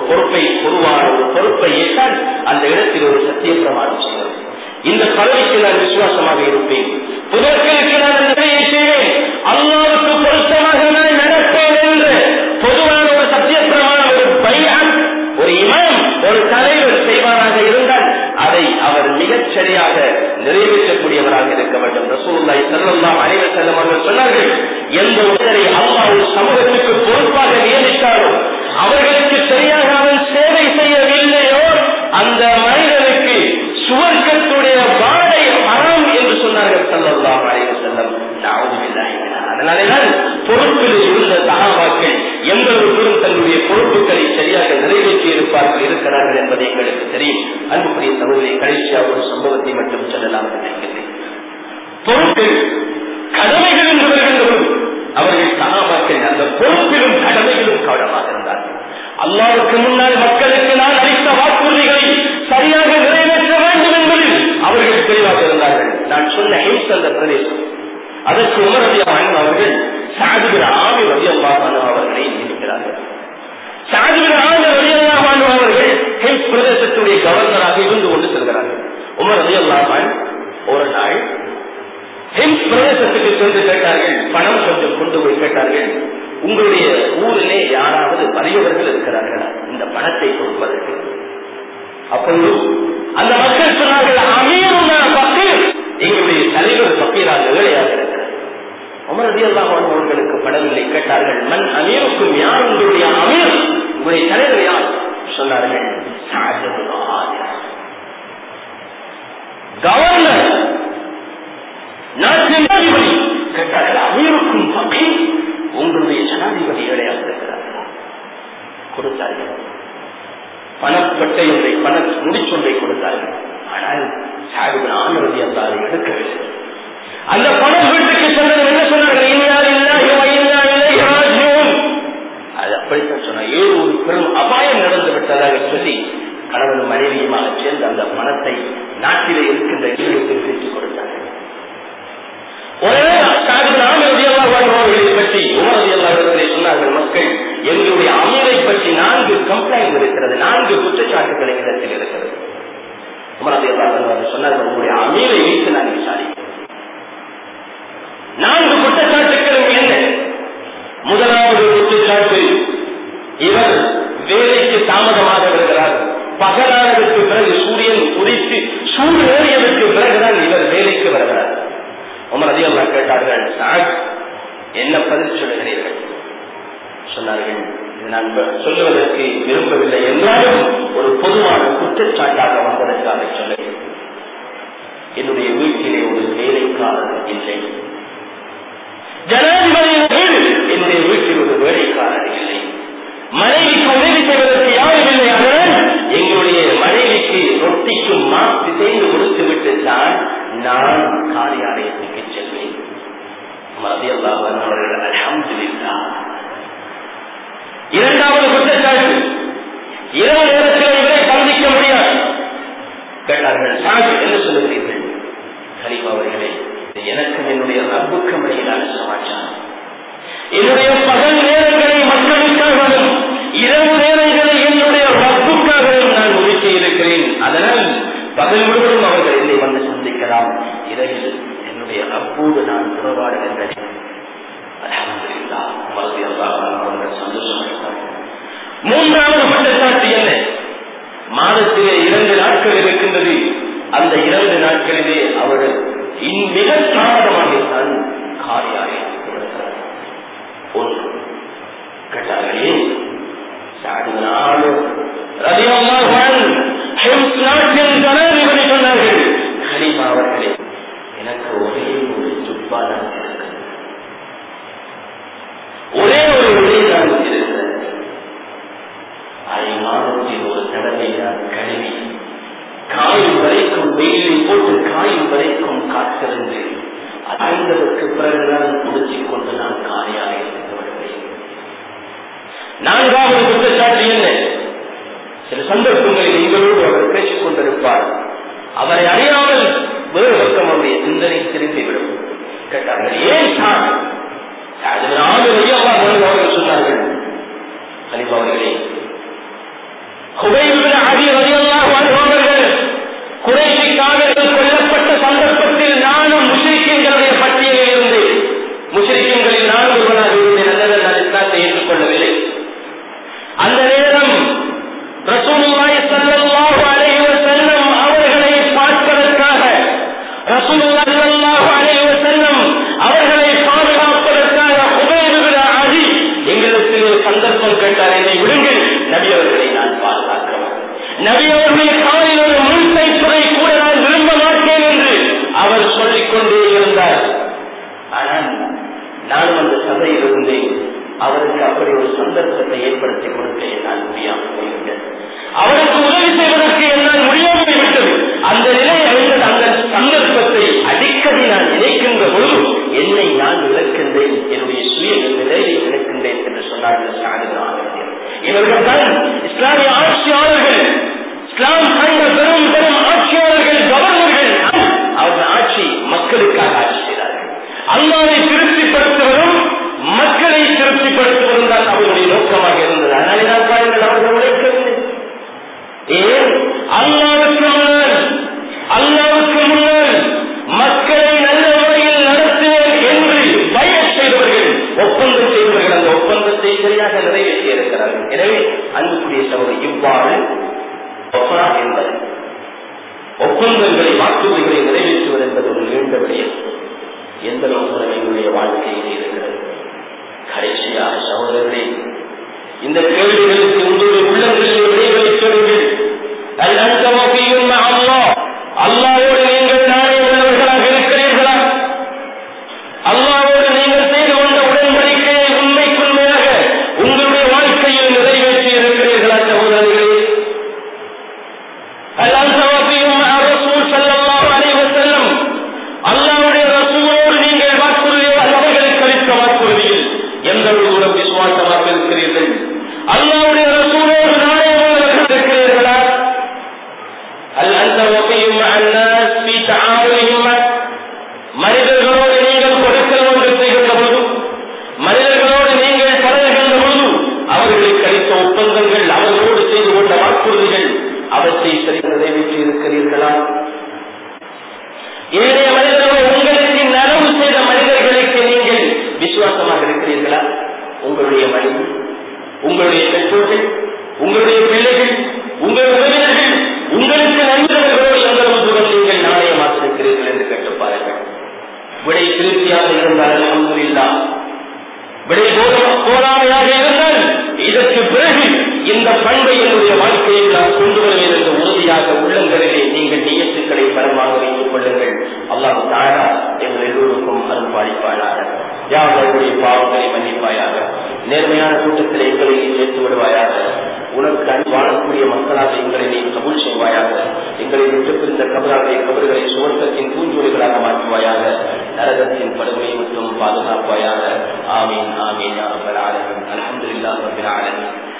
பொறுப்பை பொதுவான ஒரு பொறுப்பை ஏற்றால் அந்த இடத்தில் ஒரு சத்திய பிரமாணம் செய்யணும் இந்த பதவிக்கு நான் விசுவாசமாக இருப்பேன் புதற்களுக்கு நான் இந்த வேலையை செய்வேன் அல்லாவுக்கு பொருத்தமாக நான் நடப்பேன் என்று பொதுவான ஒரு சத்திய பிரமாணம் ஒரு பையன் ஒரு இமாம் ஒரு தலைவர் செய்வாராக இருந்தால் அதை அவர் மிகச் சரியாக நிறைவேற்றக்கூடியவராக இருக்க வேண்டும் ரசூல்லாய் செல்லலாம் அனைவர் செல்லம் அவர்கள் சொன்னார்கள் எந்த ஒருவரை அல்லாஹ் ஒரு சமூகத்துக்கு பொறுப்பாக நியமித்தாரோ அவர்களுக்கு சரியாக அவன் சேவை செய்யவில்லையோ அந்த மனிதனுக்கு சுவர்க்கத்துடைய வாடை மரம் என்று சொன்னார்கள் செல்லலாம் அனைவர் செல்லம் அதனாலேதான் பொறுப்பில் இருந்த சகாபாக்கள் எந்த ஒரு பெரும் தன்னுடைய பொறுப்புகளை சரியாக நிறைவேற்றி இருப்பார்கள் இருக்கிறார்கள் என்பது எங்களுக்கு தெரியும் அன்புக்குரிய சகோதரி கடைசியாக ஒரு சம்பவத்தை மட்டும் சொல்லலாம் நினைக்கிறேன் பொறுப்பில் கடமைகள் என்று வருகின்றதும் அவர்கள் சகாபாக்கள் அந்த பொறுப்பிலும் கடமைகளும் கவனமாக இருந்தார்கள் அல்லாவுக்கு முன்னால் மக்களுக்கு நான் அளித்த வாக்குறுதிகளை சரியாக நிறைவேற்ற வேண்டும் என்பதில் அவர்கள் தெளிவாக இருந்தார்கள் நான் சொன்ன ஹிம்ஸ் அந்த பிரதேசம் அதற்கு உமரதியான அவர்கள் சாதுகிற ஆமி ரதியல்லாமான அவர்களை இருக்கிறார்கள் சாதுகிற ஆமி ரதியல்லாமான அவர்கள் ஹிம்ஸ் பிரதேசத்துடைய கவர்னராக இருந்து கொண்டு செல்கிறார்கள் உமர் ரதியல்லாமான் ஒரு நாள் ஹிம்ஸ் பிரதேசத்துக்கு சென்று கேட்டார்கள் பணம் கொஞ்சம் கொண்டு போய் கேட்டார்கள் உங்களுடைய ஊரிலே யாராவது வறியவர்கள் இருக்கிறார்களா இந்த பணத்தை கொடுப்பதற்கு அப்பொழுது அந்த மக்கள் சொன்னார்கள் அமீருனா பக்கீர் எங்களுடைய தலைவர் பக்கீராக ஏழையாக இருக்கிறார் உமரதி அல்லாஹ் அவர்களுக்கு படவில்லை கேட்டார்கள் மண் அமீருக்கும் யார் உங்களுடைய அமீர் உங்களுடைய தலைவர் யார் சொன்னார்கள் கவர்னர் நாட்டின் ஜனாதிபதி கேட்டார்கள் அமீருக்கும் பக்கீர் உங்களுடைய ஜனாதிபதி ஏழையாக இருக்கிறார்களா கொடுத்தார்கள் பணப்பட்டை ஒன்றை பண முடிச்சொன்றை கொடுத்தார்கள் ஆனால் சாகுபன் ஆனரதி அந்த அதை எடுக்கவில்லை அந்த பணம் வீட்டுக்கு சொன்னது என்ன சொன்னார்கள் இன்னால் இல்லா இன்னா இல்லை அது அப்படித்தான் சொன்ன ஏழு ஒரு பெரும் அபாயம் நடந்து விட்டதாக சொல்லி கணவன் மனைவியுமாக சேர்ந்து அந்த பணத்தை நாட்டிலே இருக்கின்ற ஏழுக்கு பிரித்துக் கொடுத்தார்கள் ஒரே அவர்களை பற்றி உமரதி அல்லாஹர்களை சொன்னார்கள் மக்கள் எங்களுடைய அமீரை பற்றி நான்கு கம்ப்ளைண்ட் இருக்கிறது நான்கு குற்றச்சாட்டுகள் எங்களிடத்தில் இருக்கிறது உமரதி அல்லாஹ் சொன்னார்கள் உங்களுடைய அமீரை வைத்து நான் விசாரிக்கிறேன் நான்கு குற்றச்சாட்டுகளும் என்ன முதலாவது குற்றச்சாட்டு இவர் வேலைக்கு தாமதமாக வருகிறார் பகலானதற்கு பிறகு சூரியன் உதித்து சூடு ஏறியதற்கு பிறகுதான் இவர் வேலைக்கு வருகிறார் உமர் அதிகமாக கேட்டார்கள் சாட் என்ன பதில் சொல்லுகிறீர்கள் சொன்னார்கள் இது நான் சொல்லுவதற்கு விரும்பவில்லை என்றாலும் ஒரு பொதுவான குற்றச்சாட்டாக வந்ததற்காக சொல்லுகிறேன் என்னுடைய வீட்டிலே ஒரு வேலைக்காரர் இல்லை ஜனாதிபதியின் வீடு என்னுடைய வீட்டில் ஒரு வேலைக்காரர் இல்லை மனைவிக்கு உதவி செய்வதற்கு யாரும் இல்லை ஆனால் எங்களுடைய மனைவிக்கு ரொட்டிக்கும் மாற்றி செய்து கொடுத்து விட்டு தான் நான் காரியாலயத்துக்கு செல்வேன் மதியல்லாஹன் அவர்கள் அலமதுல்லா இரண்டாவது குற்றச்சாட்டு இரவு நேரத்தில் இவரை சந்திக்க முடியாது கேட்டார்கள் சாட்சி என்ன சொல்லுகிறீர்கள் கலிமா அவர்களே எனக்கும் என்னுடைய ரப்புக்கும் இடையிலான சமாச்சாரம் என்னுடைய பகல் நேரங்களை மக்களுக்காகவும் இரவு நேரங்களை என்னுடைய ரப்புக்காகவும் நான் ஒதுக்கி இருக்கிறேன் அதனால் பகல் முழுவதும் அவர்கள் என்னை வந்து சந்திக்கலாம் இரவில் என்னுடைய ரப்போடு நான் உறவாடுகின்றேன் மூன்றாவது குற்றச்சாட்டு என்ன மாதத்திலே இரண்டு நாட்கள் இருக்கின்றது அந்த இரண்டு நாட்களிலே அவர்கள் மிக தாமதமாகத்தான் காரியாலயத்துக்கு வருகிறார் ஒன்று கேட்டார்களே நாளும் நாட்டின் ஜனாதிபதி சொன்னார்கள் ஹலீமா அவர்களே எனக்கு ஒரே ஒரு சுப்பா தான் ஒரே ஒரு உரை தான் இருக்கிறது அதை மாதத்தில் ஒரு தடவை நான் கழுவி காயும் வரைக்கும் வெயிலில் போட்டு காயும் வரைக்கும் காத்திருந்து ஐந்ததற்கு பிறகுதான் முடிச்சுக் கொண்டு நான் காரியாலயத்துக்கு வருவேன் நான்காவது குற்றச்சாட்டு என்ன சில சந்தர்ப்பங்களில் எங்களோடு அவர் பேசிக் கொண்டிருப்பார் அவரை அறியாமல் வேறு பக்கம் அவருடைய சிந்தனை திரும்பிவிடும் கேட்டார்கள் ஏன் சார் அவர்கள் சொன்னார்கள் கலிபா அவர்களே குபைபின் அதி ரலியல்லாஹு அன்ஹு அவர்கள் குறைஷி காவிர்கள் கொல்லப்பட்ட சந்தர்ப்பத்தில் நானும் முஸ்லிம்களுடைய பட்டியலில் இருந்து முஸ்லிம்களில் நான் ஒருவனாக இருந்தேன் அல்லது நான் இஸ்லாத்தை ஏற்றுக்கொள்ளவில்லை அந்த நேரம் ரசூலுல்லாஹி ஸல்லல்லாஹு அலைஹி வஸல்லம் அவர்களை பார்ப்பதற்காக ரசூலுல்லாஹி ஸல்லல்லாஹு அலைஹி வஸல்லம் அவர்களை பாதுகாப்பதற்காக ஹுபைர் இப்னு அதி எங்களுக்கு ஒரு சந்தர்ப்பம் கேட்டார் என்னை விடுங்கள் நபி அவர்களை நான் பாதுகாக்கிறேன் நபி அவர்களுடைய காலில் ஒரு முன்சை துறை கூட நான் விரும்ப மாட்டேன் என்று அவர் சொல்லிக் கொண்டே இருந்தார் ஆனால் நானும் அந்த சபையில் இருந்தேன் அவருக்கு அப்படி ஒரு சந்தர்ப்பத்தை ஏற்படுத்தி கொடுக்க என்னால் முடியாமல் போய்விட்டது அவருக்கு உதவி செய்வதற்கு என்னால் முடியாமல் விட்டது அந்த நிலை அடைந்த அந்த சந்தர்ப்பத்தை அடிக்கடி நான் நினைக்கின்ற பொழுது என்னை நான் இழக்கின்றேன் என்னுடைய சுய நிலையை இழக்கின்றேன் என்று சொன்னார்கள் சாதனை இவர்கள் தான் இஸ்லாமிய ஆட்சியாளர்கள் இஸ்லாம் கண்ட பெரும் பெரும் ஆட்சியாளர்கள் கவர்னர்கள் அவர்கள் ஆட்சி மக்களுக்காக ஆட்சி செய்தார்கள் அல்லாவை திருப்திப்படுத்துவதும் மக்களை திருப்திப்படுத்துவதும் தான் அவர்களுடைய நோக்கமாக இருந்தது அதனாலே தான் பாருங்கள் அவர்கள் உழைக்கவில்லை ஏன் அல்லாவுக்கு முன்னால் அல்லாவுக்கு முன்னால் மக்களை நல்ல முறையில் நடத்துவேன் என்று பய செய்தவர்கள் ஒப்பந்தம் செய்தவர்கள் அந்த ஒப்பந்தத்தை சரியாக நிறைவேற்றி இருக்கிறார்கள் எனவே அன்புக்குரிய சகோதரி இவ்வாறு ஒப்பனா என்பது ஒப்பந்தங்களை வாக்குறுதிகளை நிறைவேற்றுவது என்பது ஒரு நீண்ட விடயம் எந்த நோக்கம் எங்களுடைய வாழ்க்கையில் இருக்கிறது கடைசியாக சகோதரர்களே இந்த கேள்விகளுக்கு உங்களுடைய உள்ளங்களில் விடைகளை சொல்லுங்கள் அல்லாவோடு நீங்கள் நானே உள்ளவர்களாக இருக்கிறீர்களா அல்லாவோடு நீங்கள் செய்து கொண்ட உடன்படிக்கையை உண்மைக்குண்மையாக உங்களுடைய வாழ்க்கையில் நிறைவேற்றி இருக்கிறீர்களா சகோதரர்களே அல்லாவுடைய ரசூலோடு நீங்கள் வாக்குறுதியை அவர்களுக்கு அளித்த வாக்குறுதியில் எந்த ஒரு தூரம் விசுவாசமாக இருக்கிறீர்கள் அல்லாவுடைய ரசூலோடு நானே உள்ளவர்கள் இருக்கிறீர்களா هل أنت وفي مع الناس في تعاملهم معك மனிதர்களோடு நீங்கள் கொடுக்கல் ஒன்று செய்கின்ற பொழுது மனிதர்களோடு நீங்கள் பழகுகின்ற பொழுது அவர்களுக்கு அளித்த ஒப்பந்தங்கள் அவர்களோடு செய்து கொண்ட வாக்குறுதிகள் அவற்றை சரி நிறைவேற்றி இருக்கிறீர்களா ஏனைய மனிதர்கள் உங்களுக்கு நனவு செய்த மனிதர்களுக்கு நீங்கள் விசுவாசமாக இருக்கிறீர்களா உங்களுடைய மனைவி உங்களுடைய பெற்றோர்கள் உங்களுடைய பிள்ளைகள் உங்கள் உறவினர்கள் உங்களுக்கு நண்பர்களோடு எந்த தூரம் நீங்கள் நாணயமாக இருக்கிறீர்கள் என்று கேட்டு பாருங்கள் விடை திருப்தியாக இருந்தால் அல்ஹம்துலில்லா விடை போராமையாக இருந்தால் இதற்கு பிறகு இந்த பண்பை என்னுடைய வாழ்க்கையில் நான் கொண்டு வருவேன் என்று உறுதியாக உள்ளங்களிலே நீங்கள் நியத்துக்களை பரமாக வைத்துக் கொள்ளுங்கள் அல்லாஹ் தாரா எங்கள் எல்லோருக்கும் அருள்பாளிப்பாயாக யாருடைய பாவங்களை மன்னிப்பாயாக நேர்மையான கூட்டத்தில் எங்களை சேர்த்து விடுவாயாக உனக்கு அன்பு வாழக்கூடிய மக்களாக எங்களை நீ கபூல் செய்வாயாக எங்களை விட்டுப்பிருந்த கபராடைய கபர்களை சுவர்க்கத்தின் பூஞ்சோடிகளாக மாற்றுவாயாக நரகத்தின் படுகொலை மற்றும் பாதுகாப்பாயாக ஆமீன் ஆமீன் அலமதுல்லா ரபில் ஆலமீன்